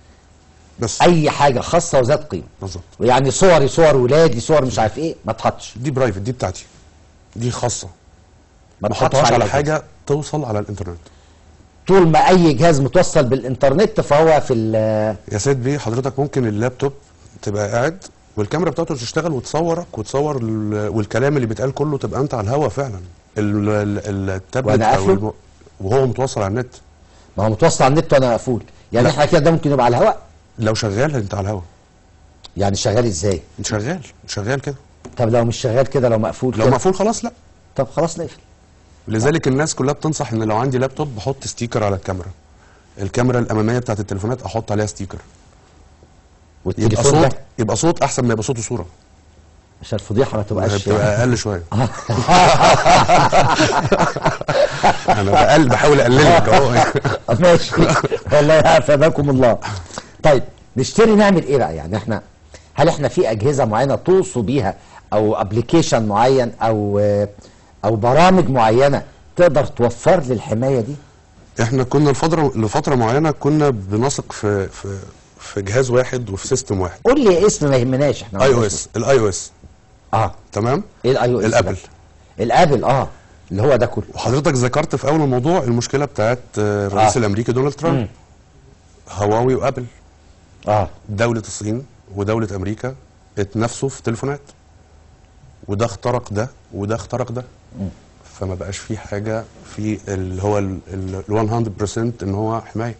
Speaker 3: بس
Speaker 1: اي حاجه خاصه وذات قيمه
Speaker 3: بالظبط
Speaker 1: يعني صوري صور ولادي صور مش عارف ايه ما تحطش
Speaker 3: دي برايفت دي بتاعتي دي خاصه
Speaker 1: ما
Speaker 3: ما
Speaker 1: تحطش
Speaker 3: احطهاش على
Speaker 1: الجهاز.
Speaker 3: حاجه توصل على الانترنت
Speaker 1: طول ما اي جهاز متوصل بالانترنت فهو في ال-
Speaker 3: يا سيد بيه حضرتك ممكن اللابتوب تبقى قاعد والكاميرا بتاعته تشتغل وتصورك وتصور ال- والكلام اللي بيتقال كله تبقى انت على الهوا فعلا ال- ال- التابلت
Speaker 1: وأنا
Speaker 3: او
Speaker 1: قافله؟
Speaker 3: الم... وهو متوصل على النت
Speaker 1: ما هو متوصل على النت وانا مقفول يعني
Speaker 3: لا.
Speaker 1: احنا كده ده ممكن يبقى على الهواء
Speaker 3: لو شغال انت على الهوا
Speaker 1: يعني شغال ازاي
Speaker 3: انت شغال شغال كده
Speaker 1: طب لو مش شغال كده لو مقفول
Speaker 3: لو
Speaker 1: كده
Speaker 3: مقفول خلاص لا
Speaker 1: طب خلاص نقفل
Speaker 3: لذلك الناس كلها بتنصح ان لو عندي لابتوب بحط ستيكر على الكاميرا الكاميرا الاماميه بتاعت التليفونات احط عليها ستيكر يبقى
Speaker 1: والتليفون
Speaker 3: صوت
Speaker 1: ده
Speaker 3: يبقى صوت احسن ما يبقى صوت وصوره
Speaker 1: عشان الفضيحه ما تبقاش
Speaker 3: بتبقى اقل شويه انا بقل بحاول اقلل لك اهو
Speaker 1: ماشي والله يعافاكم الله طيب نشتري نعمل ايه بقى يعني احنا هل احنا في اجهزه معينه توصوا بيها او ابلكيشن معين او او برامج معينه تقدر توفر لي الحمايه دي
Speaker 3: احنا كنا لفتره لفتره معينه كنا بنثق في في في جهاز واحد وفي سيستم واحد
Speaker 1: قول لي اسم ما يهمناش احنا
Speaker 3: اي او
Speaker 1: مالناش
Speaker 3: اس الاي او اس
Speaker 1: اه
Speaker 3: تمام
Speaker 1: ايه الاي او اس
Speaker 3: الابل
Speaker 1: الابل اه اللي هو ده كله
Speaker 3: وحضرتك ذكرت في اول الموضوع المشكله بتاعت آه، الرئيس
Speaker 1: آه.
Speaker 3: الامريكي دونالد ترامب هواوي وابل
Speaker 1: اه
Speaker 3: دوله الصين ودوله امريكا اتنافسوا في تليفونات وده اخترق ده وده اخترق ده فما بقاش في حاجه في اللي هو ال ال 100% ان هو حمايه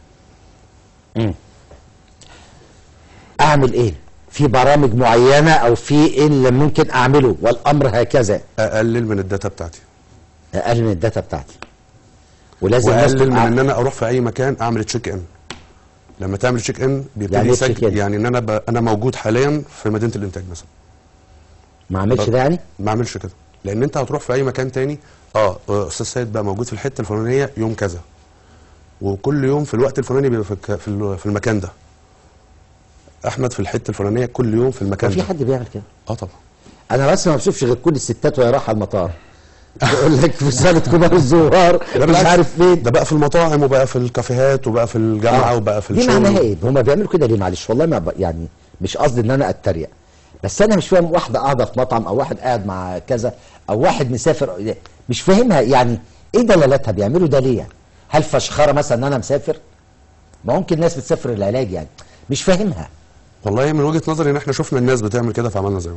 Speaker 1: اعمل ايه في برامج معينه او في ايه اللي ممكن اعمله والامر هكذا
Speaker 3: اقلل من الداتا بتاعتي
Speaker 1: اقلل من الداتا بتاعتي ولازم الناس
Speaker 3: واقلل من
Speaker 1: تبقى-
Speaker 3: ان انا اروح في اي مكان اعمل تشيك ان لما تعمل تشيك ان بيبتدي
Speaker 1: يعني إيه check
Speaker 3: يسجل
Speaker 1: in؟
Speaker 3: يعني ان انا ب... انا موجود حاليا في مدينه الانتاج مثلا
Speaker 1: ما اعملش ده يعني
Speaker 3: ما اعملش كده لان انت هتروح في اي مكان تاني اه آه، استاذ سيد بقى موجود في الحته الفلانيه يوم كذا وكل يوم في الوقت الفلاني بيبقى في الك- في ال- في المكان ده احمد في الحته الفلانيه كل يوم في المكان
Speaker 1: في
Speaker 3: ده
Speaker 1: حد بيعمل كده
Speaker 3: اه طبعا
Speaker 1: انا بس ما بشوفش غير كل الستات وهي رايحه المطار يقول لك في سنه كبار الزوار
Speaker 3: ده
Speaker 1: مش
Speaker 3: بالعكس،
Speaker 1: عارف فين
Speaker 3: ده بقى في المطاعم وبقى في الكافيهات وبقى في الجامعه
Speaker 1: آه.
Speaker 3: وبقى في
Speaker 1: دي
Speaker 3: الشغل
Speaker 1: معناها ايه هما بيعملوا كده ليه معلش والله ما ب... يعني مش قصدي ان انا اتريق بس انا مش فاهم واحده قاعده في مطعم او واحد قاعد مع كذا او واحد مسافر مش فاهمها يعني ايه دلالتها بيعملوا ده ليه يعني هل فشخره مثلا ان انا مسافر ما ممكن الناس بتسافر العلاج يعني مش فاهمها
Speaker 3: والله من وجهه نظري ان احنا شفنا الناس بتعمل كده فعملنا زيهم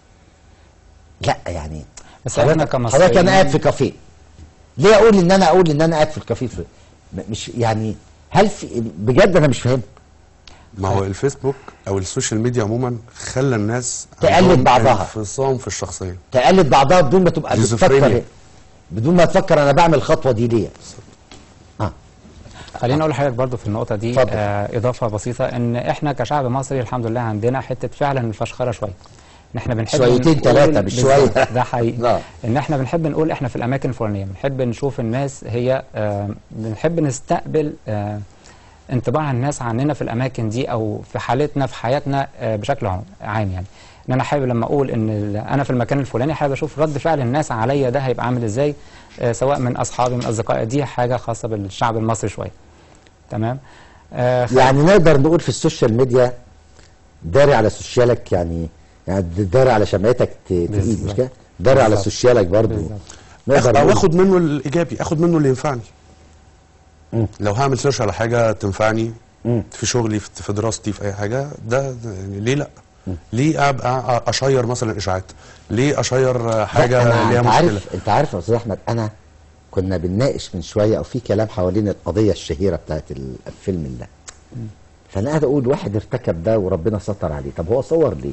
Speaker 1: لا يعني
Speaker 2: بس احنا
Speaker 1: حضرتك
Speaker 2: كمصريين
Speaker 1: حضرتك انا قاعد في كافيه ليه اقول ان انا اقول ان انا قاعد في الكافيه في م- مش يعني هل في بجد انا مش فاهم
Speaker 3: ما هو الفيسبوك او السوشيال ميديا عموما خلى الناس
Speaker 1: تقلد
Speaker 3: عندهم
Speaker 1: بعضها.
Speaker 3: انفصام في الشخصيه
Speaker 1: تقلد بعضها بدون ما تبقى
Speaker 3: شيزوفرينيا.
Speaker 1: بتفكر بدون ما تفكر انا بعمل الخطوه دي ليه اه
Speaker 2: خليني اقول لحضرتك برضو في النقطه دي
Speaker 1: اتفضل.
Speaker 2: آه اضافه بسيطه ان احنا كشعب مصري الحمد لله عندنا حته فعلا الفشخره شويه ان احنا بنحب
Speaker 1: شويتين
Speaker 2: نقول-
Speaker 1: تلاتة مش شوية.
Speaker 2: بالظبط، ده حقيقي
Speaker 1: آه.
Speaker 2: ان احنا بنحب نقول احنا في الاماكن الفلانيه بنحب نشوف الناس هي آه بنحب نستقبل آه انطباع الناس عننا في الاماكن دي او في حالتنا في حياتنا آه بشكل عام عام يعني ان انا حابب لما اقول ان ال- انا في المكان الفلاني حابب اشوف رد فعل الناس عليا ده هيبقى عامل ازاي آه سواء من اصحابي من اصدقائي دي حاجه خاصه بالشعب المصري شويه تمام آه خ-
Speaker 1: يعني نقدر نقول في السوشيال ميديا داري على سوشيالك يعني يعني داري على شمعتك ت- تقيل مش
Speaker 2: بالظبط.
Speaker 1: كده داري على
Speaker 2: بالظبط.
Speaker 1: سوشيالك برضو
Speaker 2: بالظبط.
Speaker 1: نقدر
Speaker 3: او
Speaker 1: نقول
Speaker 3: اخد منه الايجابي اخد منه اللي ينفعني
Speaker 1: مم.
Speaker 3: لو هعمل سيرش على حاجه تنفعني
Speaker 1: مم.
Speaker 3: في شغلي في في دراستي في اي حاجه ده, ده يعني ليه لا ليه ابقى اشير مثلا اشاعات ليه اشير حاجه
Speaker 1: لا، أنا
Speaker 3: ليها
Speaker 1: انت
Speaker 3: مشكله
Speaker 1: عارف انت عارف يا استاذ احمد انا كنا بنناقش من شويه او في كلام حوالين القضيه الشهيره بتاعت ال- الفيلم ده فانا قاعد اقول واحد ارتكب ده وربنا ستر عليه طب هو صور ليه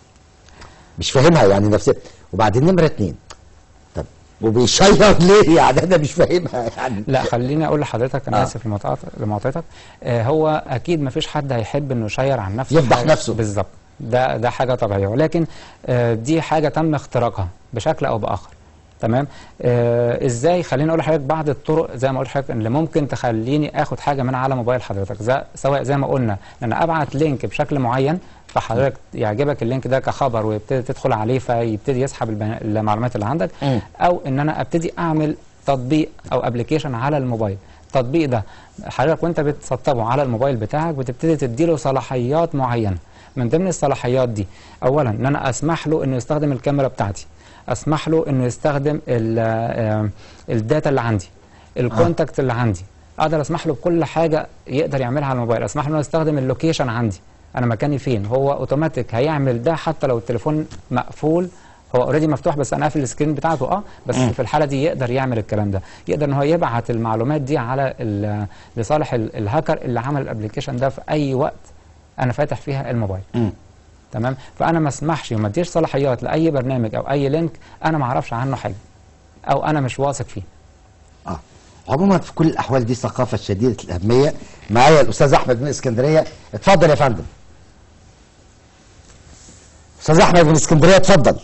Speaker 1: مش فاهمها يعني نفسيا وبعدين نمره اتنين طب وبيشير ليه يعني انا مش فاهمها يعني
Speaker 2: لا خليني اقول لحضرتك انا
Speaker 1: آه.
Speaker 2: اسف لمقاطعت- لمقاطعتك آه هو اكيد ما فيش حد هيحب انه يشير عن نفسه
Speaker 1: يفضح
Speaker 2: حاجة-
Speaker 1: نفسه.
Speaker 2: بالظبط ده ده حاجه طبيعيه ولكن آه دي حاجه تم اختراقها بشكل او باخر تمام آه ازاي خليني اقول لحضرتك بعض الطرق زي ما قلت لحضرتك اللي ممكن تخليني اخد حاجه من على موبايل حضرتك زي سواء زي ما قلنا ان انا ابعت لينك بشكل معين فحضرتك يعجبك اللينك ده كخبر ويبتدي تدخل عليه فيبتدي يسحب البيان- المعلومات اللي عندك
Speaker 1: مم.
Speaker 2: او ان انا ابتدي اعمل تطبيق او ابلكيشن على الموبايل التطبيق ده حضرتك وانت بتسطبه على الموبايل بتاعك بتبتدي تديله صلاحيات معينه من ضمن الصلاحيات دي اولا ان انا اسمح له انه يستخدم الكاميرا بتاعتي اسمح له انه يستخدم ال- آه، الداتا اللي عندي الكونتاكت اللي عندي اقدر اسمح له بكل حاجه يقدر يعملها على الموبايل اسمح له انه يستخدم اللوكيشن عندي انا مكاني فين هو اوتوماتيك هيعمل ده حتى لو التليفون مقفول هو اوريدي مفتوح بس انا قافل السكرين بتاعته اه بس في الحاله دي يقدر يعمل الكلام ده يقدر ان هو يبعت المعلومات دي على ال- لصالح ال- الهاكر اللي عمل الابلكيشن ده في اي وقت انا فاتح فيها الموبايل
Speaker 1: مم.
Speaker 2: تمام فانا ما اسمحش وما اديش صلاحيات لاي برنامج او اي لينك انا ما اعرفش عنه حاجه او انا مش واثق فيه
Speaker 1: اه عموما في كل الاحوال دي ثقافه شديده الاهميه معايا الاستاذ احمد من اسكندريه اتفضل يا فندم استاذ احمد من اسكندريه اتفضل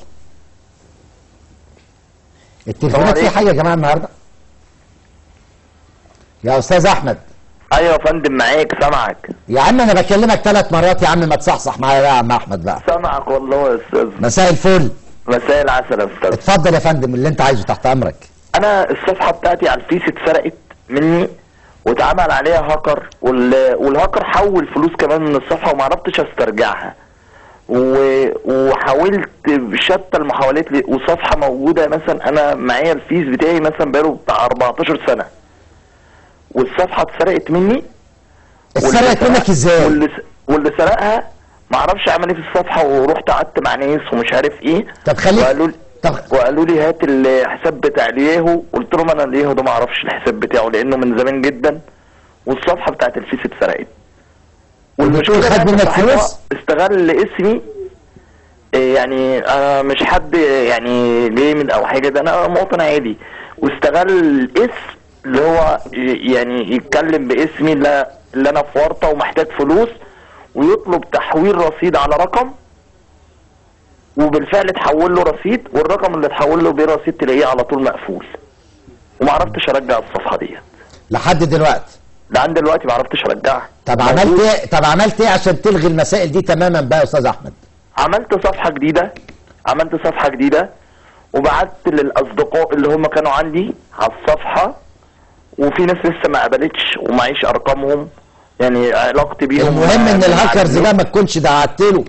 Speaker 1: التليفونات في
Speaker 4: عليكم.
Speaker 1: حاجه يا جماعه النهارده يا استاذ احمد
Speaker 4: ايوه يا فندم معاك سامعك
Speaker 1: يا عم انا بكلمك ثلاث مرات يا عم ما تصحصح معايا بقى يا عم احمد بقى
Speaker 4: سامعك والله يا استاذ
Speaker 1: مساء الفل
Speaker 4: مساء العسل يا استاذ
Speaker 1: اتفضل يا فندم اللي انت عايزه تحت امرك
Speaker 4: انا الصفحه بتاعتي على الفيس اتسرقت مني واتعمل عليها هاكر وال... والهاكر حول فلوس كمان من الصفحه وما عرفتش استرجعها و... وحاولت بشتى المحاولات ل... وصفحه موجوده مثلا انا معايا الفيس بتاعي مثلا بقاله بتاع 14 سنه والصفحه اتسرقت مني
Speaker 1: اتسرقت
Speaker 4: واللي
Speaker 1: منك
Speaker 4: سرق-
Speaker 1: ازاي؟
Speaker 4: واللي, س- واللي سرقها ما اعرفش عمل ايه في الصفحه ورحت قعدت مع ناس ومش عارف ايه
Speaker 1: طب خليك
Speaker 4: وقالوا لي
Speaker 1: طب
Speaker 4: وقالوا لي هات الحساب بتاع الياهو قلت لهم انا الياهو ده ما اعرفش الحساب بتاعه لانه من زمان جدا والصفحه بتاعت الفيس اتسرقت
Speaker 1: والدكتور خد
Speaker 4: إن
Speaker 1: منك
Speaker 4: صاحبها
Speaker 1: فلوس؟
Speaker 4: استغل اسمي إيه يعني انا مش حد يعني جامد او حاجه ده انا مواطن عادي واستغل الاسم اللي هو ي- يعني يتكلم باسمي اللي, اللي انا في ورطه ومحتاج فلوس ويطلب تحويل رصيد على رقم وبالفعل اتحول له رصيد والرقم اللي اتحول له بيه رصيد تلاقيه على طول مقفول وما عرفتش ارجع الصفحه ديت
Speaker 1: لحد دلوقتي
Speaker 4: لعند دلوقتي ما عرفتش ارجعها
Speaker 1: طب عملت ايه طب عملت ايه عشان تلغي المسائل دي تماما بقى يا استاذ احمد
Speaker 4: عملت صفحه جديده عملت صفحه جديده وبعت للاصدقاء اللي هم كانوا عندي على الصفحه وفي ناس لسه ما قبلتش ومعيش ارقامهم يعني علاقتي بيهم
Speaker 1: المهم ان الهاكرز ده ما تكونش بعت له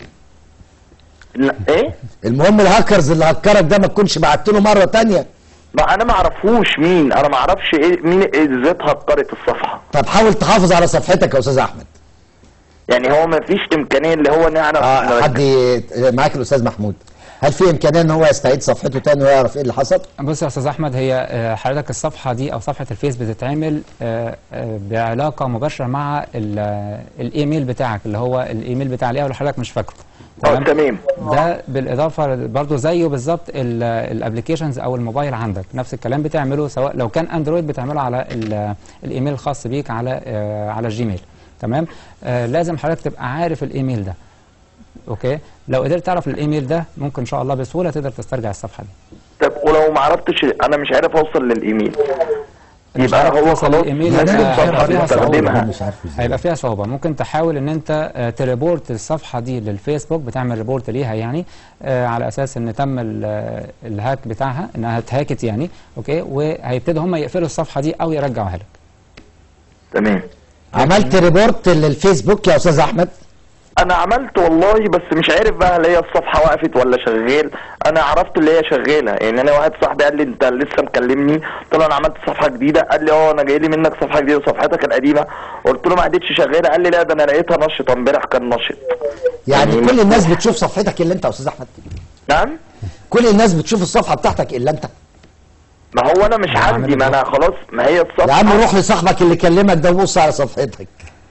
Speaker 4: لا، ايه
Speaker 1: المهم الهاكرز اللي هكرك ده ما تكونش بعت له مره تانية
Speaker 4: ما انا ما اعرفوش مين انا ما اعرفش ايه مين ازاي هكرت الصفحه
Speaker 1: طب حاول تحافظ على صفحتك يا استاذ احمد
Speaker 4: يعني هو ما فيش امكانيه اللي هو نعرف
Speaker 1: اه حد ي- معاك الاستاذ محمود هل في امكانيه ان هو يستعيد صفحته تاني ويعرف ايه اللي حصل؟
Speaker 2: بص يا استاذ احمد هي آه، حضرتك الصفحه دي او صفحه الفيس بتتعمل آه، آه، بعلاقه مباشره مع ال- آه، الايميل بتاعك اللي هو الايميل بتاع الياهو اللي حضرتك مش فاكره
Speaker 4: اه تمام
Speaker 2: ده بالاضافه برضو زيه بالظبط الابلكيشنز او الموبايل عندك نفس الكلام بتعمله سواء لو كان اندرويد بتعمله على ال- الايميل الخاص بيك على آه، على الجيميل تمام آه، لازم حضرتك تبقى عارف الايميل ده اوكي لو قدرت تعرف الايميل ده ممكن ان شاء الله بسهوله تقدر تسترجع الصفحه دي
Speaker 4: طب ولو ما عرفتش انا مش عارف اوصل للإيميل
Speaker 2: مش
Speaker 4: يبقى
Speaker 2: عارف
Speaker 4: هو
Speaker 2: توصل
Speaker 4: خلاص
Speaker 2: للإيميل،
Speaker 4: نفس
Speaker 2: هيبقى-
Speaker 4: الصفحة
Speaker 2: هيبقى فيها صعوبة.
Speaker 4: بستخدمها
Speaker 1: مش عارف ازاي
Speaker 2: هيبقى فيها صعوبة ممكن تحاول ان انت آه، تريبورت الصفحة دي للفيسبوك بتعمل ريبورت ليها يعني آه، على اساس ان تم ال- آه، الهاك بتاعها انها اتهاكت يعني اوكي وهيبتدوا هم يقفلوا الصفحة دي او يرجعوها لك
Speaker 4: تمام
Speaker 1: عملت ريبورت للفيسبوك يا استاذ احمد
Speaker 4: انا عملت والله بس مش عارف بقى هل هي الصفحه وقفت ولا شغال انا عرفت اللي هي شغاله يعني انا واحد صاحبي قال لي انت لسه مكلمني قلت له انا عملت صفحه جديده قال لي اه انا جاي لي منك صفحه جديده وصفحتك القديمه قلت له ما عادتش شغاله قال لي لا ده انا لقيتها نشطه امبارح كان نشط
Speaker 1: يعني
Speaker 4: يعني
Speaker 1: كل الناس بتشوف صفحتك الا انت يا استاذ احمد
Speaker 4: نعم
Speaker 1: كل الناس بتشوف الصفحه بتاعتك الا انت
Speaker 4: ما هو انا مش عندي ما انا خلاص ما هي الصفحه
Speaker 1: يا عم روح لصاحبك اللي كلمك ده وبص على صفحتك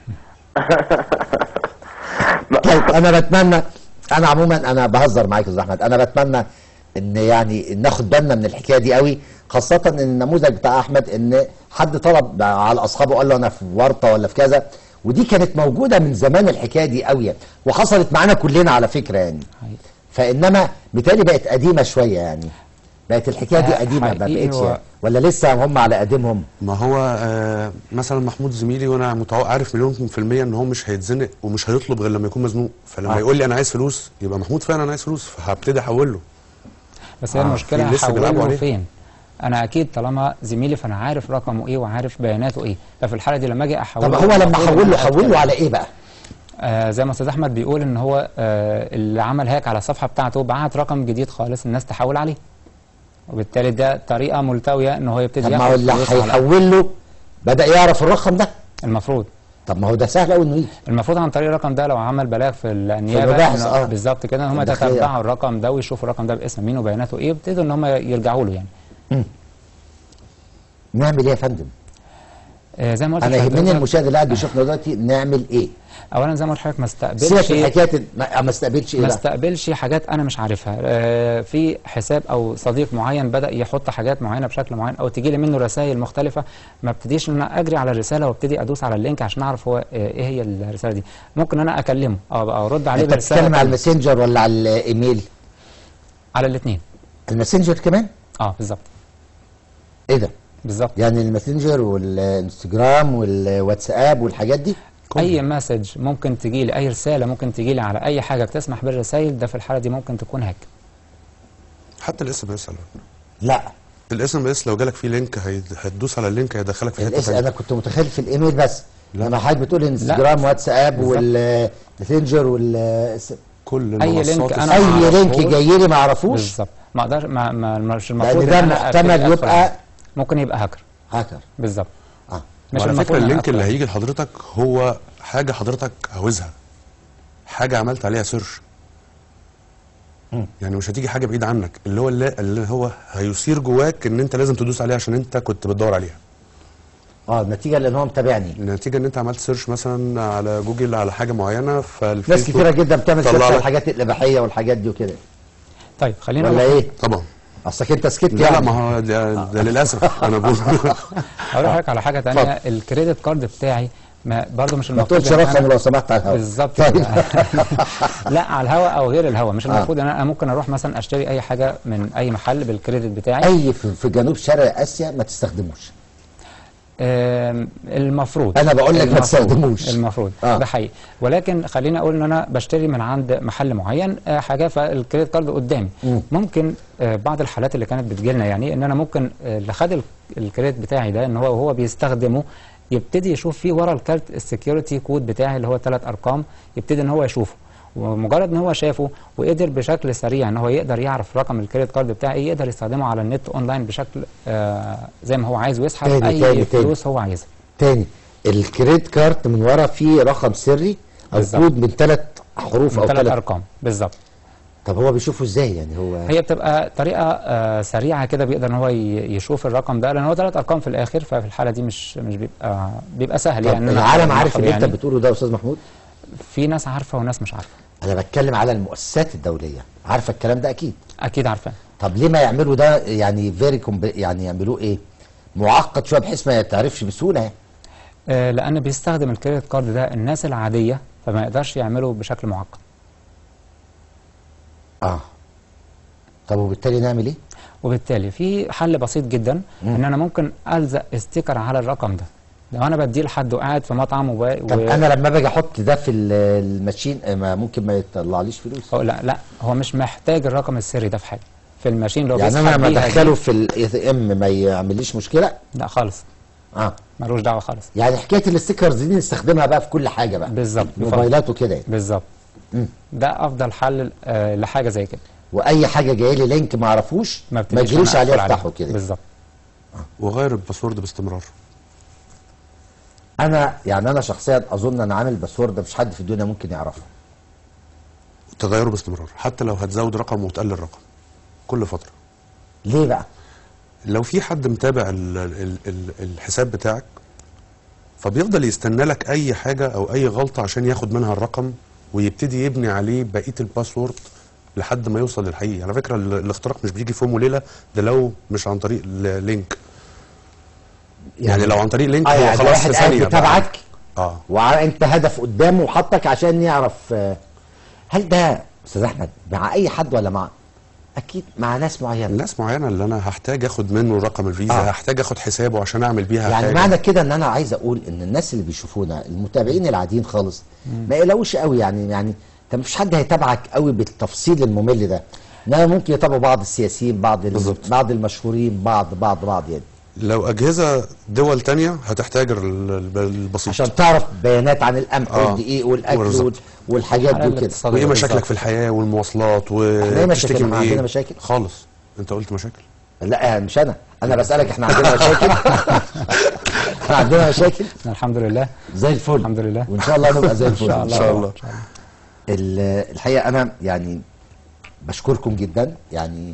Speaker 1: طيب انا بتمنى انا عموما انا بهزر معاك يا استاذ احمد انا بتمنى ان يعني ناخد بالنا من الحكايه دي قوي خاصه ان النموذج بتاع احمد ان حد طلب على اصحابه قال له انا في ورطه ولا في كذا ودي كانت موجوده من زمان الحكايه دي قوي وحصلت معانا كلنا على فكره يعني فانما بالتالي بقت قديمه شويه يعني بقت الحكايه دي
Speaker 2: آه،
Speaker 1: قديمه ما
Speaker 2: حقيقي
Speaker 1: بقتش
Speaker 2: هو-
Speaker 1: يعني. ولا لسه هم على قديمهم
Speaker 3: ما هو آه مثلا محمود زميلي وانا متوقع عارف مليون في المية ان هو مش هيتزنق ومش هيطلب غير لما يكون مزنوق فلما
Speaker 1: آه.
Speaker 3: يقول لي انا عايز فلوس يبقى محمود فعلا عايز فلوس فهبتدي احول له
Speaker 2: بس هي
Speaker 1: آه،
Speaker 2: المشكلة
Speaker 3: في لسه بيلعبوا
Speaker 2: هحوله
Speaker 3: عليه.
Speaker 2: فين انا اكيد طالما زميلي فانا عارف رقمه ايه وعارف بياناته ايه ففي الحالة دي لما اجي احوله
Speaker 1: طب هو لما
Speaker 2: المفروض
Speaker 1: حول
Speaker 2: إن
Speaker 1: له
Speaker 2: أنا
Speaker 1: حول له
Speaker 2: أتكلم.
Speaker 1: على ايه بقى
Speaker 2: آه زي ما استاذ احمد بيقول ان هو آه اللي عمل هاك على الصفحه بتاعته بعت رقم جديد خالص الناس تحول عليه وبالتالي ده طريقه ملتويه ان هو يبتدي
Speaker 1: طب ما هو
Speaker 2: ياخد
Speaker 1: اللي
Speaker 2: فلوس على-
Speaker 1: هيحول له بدا يعرف الرقم ده
Speaker 2: المفروض
Speaker 1: طب ما هو ده سهل قوي انه يجي
Speaker 2: المفروض عن طريق الرقم ده لو عمل بلاغ في النيابه
Speaker 1: المباحث،
Speaker 2: إنه-
Speaker 1: آه.
Speaker 2: بالظبط كده ان هم
Speaker 1: الداخلية.
Speaker 2: يتتبعوا الرقم ده ويشوفوا الرقم ده باسم مين وبياناته ايه ويبتدوا ان هم يرجعوا له يعني
Speaker 1: نعمل ايه يا فندم
Speaker 2: آه زي ما قلت
Speaker 1: انا يهمني
Speaker 2: لحضرتك،
Speaker 1: المشاهد اللي قاعد بيشوفنا دلوقتي نعمل ايه
Speaker 2: اولا زي ما قلت لحضرتك ما
Speaker 1: سيبك
Speaker 2: استقبلش
Speaker 1: من حكايه ما ما استقبلش ايه
Speaker 2: ما
Speaker 1: بقى
Speaker 2: استقبلش حاجات انا مش عارفها آه، في حساب او صديق معين بدا يحط حاجات معينه بشكل معين او تجي لي منه رسائل مختلفه ما ابتديش ان انا اجري على الرساله وابتدي ادوس على اللينك عشان اعرف هو آه، ايه هي الرساله دي ممكن انا اكلمه او أو ارد عليه
Speaker 1: انت
Speaker 2: برساله
Speaker 1: بتتكلم على
Speaker 2: تانية.
Speaker 1: الماسنجر ولا على الايميل
Speaker 2: على الاثنين
Speaker 1: الماسنجر كمان
Speaker 2: اه بالظبط
Speaker 1: ايه ده
Speaker 2: بالظبط
Speaker 1: يعني الماسنجر والانستجرام والواتساب والحاجات دي
Speaker 2: اي مسج ممكن تجي لي اي رساله ممكن تجي لي على اي حاجه بتسمح بالرسائل ده في الحاله دي ممكن تكون هاك
Speaker 3: حتى الاس ام اس
Speaker 1: لا
Speaker 3: الاس ام اس لو جالك فيه لينك هي- هتدوس على اللينك هيدخلك في حته
Speaker 1: الاس
Speaker 3: ثانيه
Speaker 1: انا كنت متخيل في الايميل بس
Speaker 3: لا.
Speaker 1: لما حضرتك بتقول انستجرام واتساب
Speaker 2: بالظبط.
Speaker 1: والماسنجر وال
Speaker 3: كل
Speaker 2: أي
Speaker 3: المنصات
Speaker 2: لينك أنا
Speaker 3: الس-
Speaker 1: اي
Speaker 2: معرفوش.
Speaker 1: لينك جاي لي ما اعرفوش
Speaker 2: بالظبط ما اقدرش ما ما مش المفروض
Speaker 1: لان ده
Speaker 2: إن أنا
Speaker 1: محتمل
Speaker 2: أبتدي أدخل
Speaker 1: يبقى
Speaker 2: عليه. ممكن يبقى هاكر
Speaker 1: هاكر
Speaker 2: بالظبط
Speaker 1: اه
Speaker 2: مش
Speaker 3: وعلى
Speaker 2: المفروض
Speaker 3: فكره
Speaker 2: إن أنا
Speaker 3: اللينك اللي
Speaker 2: أدخل.
Speaker 3: هيجي لحضرتك هو حاجه حضرتك عاوزها حاجه عملت عليها سيرش يعني مش هتيجي حاجه بعيد عنك اللي هو اللي, اللي هو هيثير جواك ان انت لازم تدوس عليها عشان انت كنت بتدور عليها
Speaker 1: اه النتيجه لان هو متابعني
Speaker 3: النتيجه ان انت عملت سيرش مثلا على جوجل على حاجه معينه
Speaker 1: ناس
Speaker 3: فالفيسبوك
Speaker 1: كتيره جدا بتعمل
Speaker 3: طلع
Speaker 1: سيرش على
Speaker 3: لك-
Speaker 1: الحاجات الاباحيه والحاجات دي وكده
Speaker 2: طيب خلينا
Speaker 1: ولا
Speaker 2: نروح-
Speaker 1: ايه
Speaker 3: طبعا
Speaker 1: اصلك انت سكت
Speaker 3: لا لا
Speaker 1: يعني
Speaker 3: ما هو ده, ده للاسف انا بقول
Speaker 2: هقول لحضرتك على حاجه تانية الكريدت كارد بتاعي ما برضه مش
Speaker 1: ما
Speaker 2: المفروض
Speaker 1: تقولش
Speaker 2: إن أنا-
Speaker 1: رقم لو سمحت على الهواء
Speaker 2: بالظبط
Speaker 1: طيب.
Speaker 2: كده. لا على الهواء او غير الهواء مش
Speaker 1: آه.
Speaker 2: المفروض ان انا ممكن اروح مثلا اشتري اي حاجه من اي محل بالكريدت بتاعي
Speaker 1: اي في في جنوب شرق اسيا ما تستخدموش
Speaker 2: آم، المفروض
Speaker 1: أنا بقول لك ما
Speaker 2: المفروض-
Speaker 1: تستخدموش.
Speaker 2: المفروض
Speaker 1: آه.
Speaker 2: ده حقيقي ولكن خليني اقول ان انا بشتري من عند محل معين آه، حاجه فالكريدت كارد قدامي
Speaker 1: مم.
Speaker 2: ممكن آه، بعض الحالات اللي كانت بتجيلنا يعني ان انا ممكن آه، اللي خد ال- الكريدت بتاعي ده ان هو وهو بيستخدمه يبتدي يشوف فيه ورا الكارت السكيورتي كود بتاعي اللي هو ثلاث ارقام يبتدي ان هو يشوفه ومجرد ان هو شافه وقدر بشكل سريع ان هو يقدر يعرف رقم الكريدت كارد بتاعي يقدر يستخدمه على النت اونلاين بشكل آه زي ما هو عايز ويسحب
Speaker 1: تاني-
Speaker 2: اي
Speaker 1: تاني- تاني.
Speaker 2: فلوس هو عايزها
Speaker 1: تاني الكريدت كارت من ورا فيه رقم سري او
Speaker 2: بالظبط.
Speaker 1: كود من ثلاث حروف او
Speaker 2: من ثلاث
Speaker 1: ثلاث
Speaker 2: ارقام بالظبط
Speaker 1: طب هو بيشوفه ازاي يعني هو
Speaker 2: هي بتبقى طريقه آه سريعه كده بيقدر ان هو ي- يشوف الرقم ده لان هو ثلاث ارقام في الاخر ففي الحاله دي مش مش بيبقى بيبقى سهل
Speaker 1: طب
Speaker 2: يعني إن أنا
Speaker 1: العالم عارف
Speaker 2: ألاحظ
Speaker 1: اللي انت
Speaker 2: يعني.
Speaker 1: بتقوله ده يا استاذ محمود
Speaker 2: في ناس عارفه وناس مش عارفه
Speaker 1: انا بتكلم على المؤسسات الدوليه عارفه الكلام ده اكيد
Speaker 2: اكيد عارفاه
Speaker 1: طب ليه ما يعملوا ده يعني فيري يعني يعملوه ايه معقد شويه بحيث ما يتعرفش بسهوله يعني.
Speaker 2: آه لان بيستخدم الكريدت كارد ده الناس العاديه فما يقدرش يعمله بشكل معقد
Speaker 1: اه طب وبالتالي نعمل ايه
Speaker 2: وبالتالي في حل بسيط جدا ان انا ممكن الزق استيكر على الرقم ده لو انا بديه لحد وقاعد في مطعم وب...
Speaker 1: طب انا لما باجي احط ده في ال- الماشين آه، ما ممكن ما يطلعليش فلوس
Speaker 2: أو لا لا هو مش محتاج الرقم السري ده في حاجه في الماشين اللي هو
Speaker 1: يعني انا
Speaker 2: بيسحب
Speaker 1: لما
Speaker 2: بيها دي-
Speaker 1: ادخله في الاي ام ما يعمليش مشكله
Speaker 2: لا خالص
Speaker 1: اه
Speaker 2: ملوش دعوه خالص
Speaker 1: يعني حكايه الاستيكرز دي نستخدمها بقى في كل حاجه بقى
Speaker 2: بالظبط
Speaker 1: موبايلات وكده يعني
Speaker 2: بالظبط
Speaker 1: مم.
Speaker 2: ده افضل حل آه لحاجه زي كده
Speaker 1: واي حاجه جاي لي لينك ما اعرفوش ما
Speaker 2: ابتديش
Speaker 1: اجريش
Speaker 2: أنا
Speaker 1: عليه
Speaker 2: أدخل
Speaker 1: افتحه كده
Speaker 2: بالظبط
Speaker 3: وغير الباسورد باستمرار
Speaker 1: انا يعني انا شخصيا اظن انا عامل باسورد مفيش حد في الدنيا ممكن يعرفه
Speaker 3: تغيره باستمرار حتى لو هتزود رقم وتقلل رقم كل فتره
Speaker 1: ليه بقى
Speaker 3: لو في حد متابع ال ال ال الحساب بتاعك فبيفضل يستنى لك اي حاجه او اي غلطه عشان ياخد منها الرقم ويبتدي يبني عليه بقيه الباسورد لحد ما يوصل للحقيقي على فكره ال- الاختراق مش بيجي في يوم وليله ده لو مش عن طريق ال- لينك يعني لو عن طريق لينك
Speaker 1: اه
Speaker 3: هو
Speaker 1: يعني
Speaker 3: خلاص
Speaker 1: واحد
Speaker 3: في
Speaker 1: قاعد
Speaker 3: ثانيه بقى.
Speaker 1: يتابعك
Speaker 3: اه
Speaker 1: وانت هدف قدامه وحطك عشان يعرف آه، هل ده استاذ احمد مع اي حد ولا مع اكيد مع ناس معينه
Speaker 3: ناس معينه اللي انا هحتاج اخد منه رقم الفيزا
Speaker 1: آه.
Speaker 3: هحتاج اخد حسابه عشان اعمل بيها
Speaker 1: يعني
Speaker 3: حاجه
Speaker 1: معنى كده ان انا عايز اقول ان الناس اللي بيشوفونا المتابعين العاديين خالص ما يقلقوش قوي يعني يعني انت مفيش حد هيتابعك قوي بالتفصيل الممل ده انما ممكن يتابعوا بعض السياسيين بعض ال-
Speaker 3: بالظبط.
Speaker 1: بعض المشهورين بعض بعض بعض يعني
Speaker 3: لو اجهزه دول تانية هتحتاج ال- ال- البسيط
Speaker 1: عشان تعرف بيانات عن القمح
Speaker 3: آه.
Speaker 1: والدقيق والاكل وال-
Speaker 3: بالظبط.
Speaker 1: والحاجات دي
Speaker 2: على
Speaker 1: وكده
Speaker 2: الاقتصاد.
Speaker 3: وايه
Speaker 2: بالظبط.
Speaker 3: مشاكلك في الحياه والمواصلات
Speaker 1: إحنا إيه مشاكل؟
Speaker 3: وتشتكي من
Speaker 1: إحنا
Speaker 3: ايه
Speaker 1: عندنا مشاكل؟
Speaker 3: خالص انت قلت مشاكل
Speaker 1: لا مش انا انا بسالك احنا عندنا مشاكل احنا عندنا مشاكل
Speaker 2: الحمد لله
Speaker 1: زي الفل
Speaker 2: الحمد لله.
Speaker 1: وان شاء الله نبقى زي الفل
Speaker 2: ان شاء الله
Speaker 3: إن شاء الله.
Speaker 2: إن شاء الله.
Speaker 1: ال- الحقيقه انا يعني بشكركم جدا يعني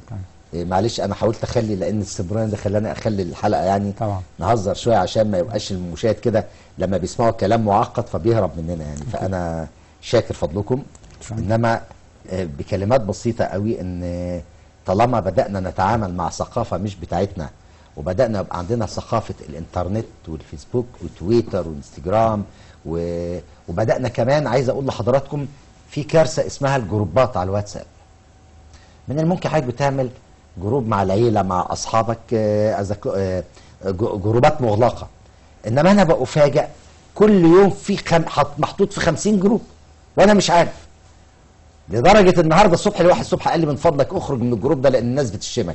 Speaker 1: إيه، معلش انا حاولت اخلي لان السبران ده خلاني اخلي الحلقه يعني
Speaker 2: طبعا.
Speaker 1: نهزر شويه عشان ما يبقاش المشاهد كده لما بيسمعوا كلام معقد فبيهرب مننا يعني فانا شاكر فضلكم
Speaker 2: شكراً.
Speaker 1: انما آه، بكلمات بسيطه قوي ان آه، طالما بدانا نتعامل مع ثقافه مش بتاعتنا وبدانا يبقى عندنا ثقافه الانترنت والفيسبوك وتويتر وانستجرام و... وبدانا كمان عايز اقول لحضراتكم في كارثه اسمها الجروبات على الواتساب من الممكن حضرتك بتعمل جروب مع العيله مع اصحابك آه، أذك- آه، ج- جروبات مغلقه انما انا بفاجئ كل يوم في خم... حط- محطوط في 50 جروب وانا مش عارف لدرجه النهارده الصبح الواحد الصبح قال لي من فضلك اخرج من الجروب ده لان الناس بتشمك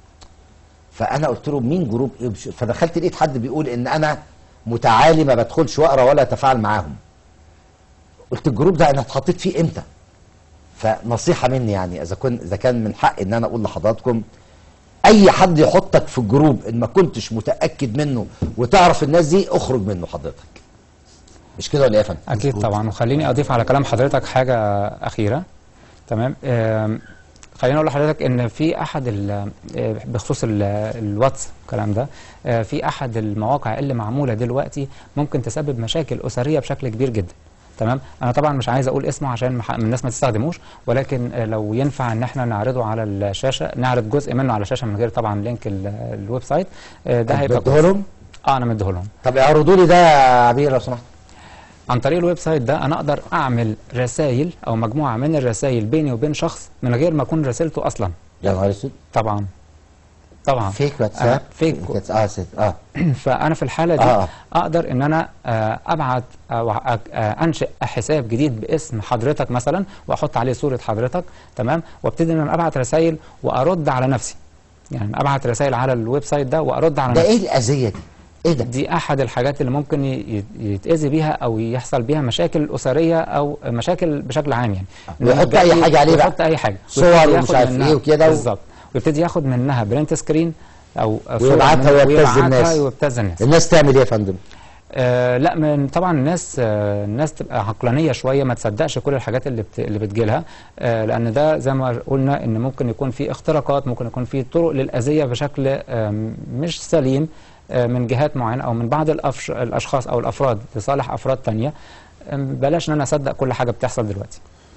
Speaker 1: فانا قلت له مين جروب ايه بش- فدخلت لقيت حد بيقول ان انا متعالي ما بدخلش واقرا ولا اتفاعل معاهم قلت الجروب ده انا اتحطيت فيه امتى فنصيحه مني يعني اذا كن اذا كان من حق ان انا اقول لحضراتكم اي حد يحطك في الجروب ان ما كنتش متاكد منه وتعرف الناس دي اخرج منه حضرتك مش كده ولا ايه يا فندم
Speaker 2: اكيد طبعا وخليني اضيف على كلام حضرتك حاجه اخيره تمام آم، خليني اقول لحضرتك ان في احد ال- آه، بخصوص ال- الواتس الكلام ده آه، في احد المواقع اللي معموله دلوقتي ممكن تسبب مشاكل اسريه بشكل كبير جدا تمام انا طبعا مش عايز اقول اسمه عشان مح- الناس ما تستخدموش ولكن آه، لو ينفع ان احنا نعرضه على الشاشه نعرض جزء منه على الشاشه من غير طبعا لينك ال- الويب سايت آه، ده هيبقى
Speaker 1: بديه
Speaker 2: كويس.
Speaker 1: لهم
Speaker 2: اه انا مديه لهم
Speaker 1: طب اعرضوا لي ده يا عبير لو سمحت
Speaker 2: عن طريق الويب سايت ده انا اقدر اعمل رسائل او مجموعه من الرسائل بيني وبين شخص من غير ما اكون رسالته اصلا
Speaker 1: يا نهار اسود
Speaker 2: طبعا طبعا
Speaker 1: فيك
Speaker 2: آه
Speaker 1: واتساب
Speaker 2: فيك
Speaker 1: اه ست اه
Speaker 2: فانا في الحاله دي
Speaker 1: آه.
Speaker 2: اقدر ان انا آه، ابعت او أ- آه، انشئ حساب جديد باسم حضرتك مثلا واحط عليه صوره حضرتك تمام وابتدي ان انا ابعت رسائل وارد على نفسي يعني ابعت رسائل على الويب سايت ده وارد على
Speaker 1: ده
Speaker 2: نفسي
Speaker 1: ايه الاذيه دي ايه ده
Speaker 2: دي احد الحاجات اللي ممكن ي- ي- يتاذي بيها او يحصل بيها مشاكل اسريه او مشاكل بشكل عام يعني
Speaker 1: ويحط
Speaker 2: إنما
Speaker 1: أي
Speaker 2: بقى-
Speaker 1: حاجة عليه بقى.
Speaker 2: ويحط اي حاجه
Speaker 1: صور
Speaker 2: ويبتدي
Speaker 1: ومش
Speaker 2: ياخد
Speaker 1: عارف
Speaker 2: منها-
Speaker 1: إيه وكده و-
Speaker 2: بالظبط ويبتدي ياخد منها برنت سكرين او صور
Speaker 1: ويبعتها
Speaker 2: منها
Speaker 1: ويبتز
Speaker 2: ويبعتها
Speaker 1: الناس.
Speaker 2: ويبتز الناس
Speaker 1: الناس تعمل ايه يا فندم
Speaker 2: آه لا من طبعا الناس آه الناس تبقى عقلانيه شويه ما تصدقش كل الحاجات اللي بت اللي بتجيلها آه لان ده زي ما قلنا ان ممكن يكون في اختراقات ممكن يكون في طرق للاذيه بشكل آه مش سليم آه من جهات معينه او من بعض الأفش الاشخاص او الافراد لصالح افراد تانية آه بلاش ان انا اصدق كل حاجه بتحصل دلوقتي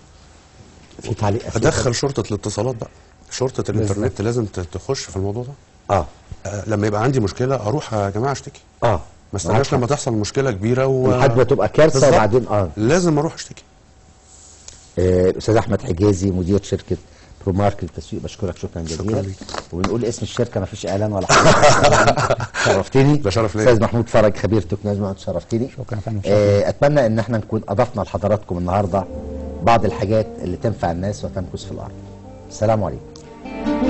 Speaker 1: في تعليق أخير؟
Speaker 3: ادخل شرطه الاتصالات بقى شرطه الانترنت لازم ت- تخش في الموضوع ده
Speaker 1: اه
Speaker 3: آه، لما يبقى عندي مشكله اروح يا جماعه اشتكي
Speaker 1: اه
Speaker 3: ما استناش لما تحصل مشكله كبيره و...
Speaker 1: لحد ما تبقى كارثه
Speaker 3: بالظبط.
Speaker 1: وبعدين اه
Speaker 3: لازم اروح اشتكي
Speaker 1: آه، استاذ احمد حجازي مدير شركه برو ماركت التسويق بشكرك شكرا جزيلا
Speaker 3: ليك.
Speaker 1: وبنقول اسم الشركه ما فيش اعلان ولا حاجه شرفتني
Speaker 3: ده شرف ليا.
Speaker 1: استاذ محمود فرج خبير تكنولوجيا شرفتني
Speaker 2: شكرا يا فندم
Speaker 1: آه، اتمنى ان احنا نكون اضفنا لحضراتكم النهارده بعض الحاجات اللي تنفع الناس وتمكث في الارض السلام عليكم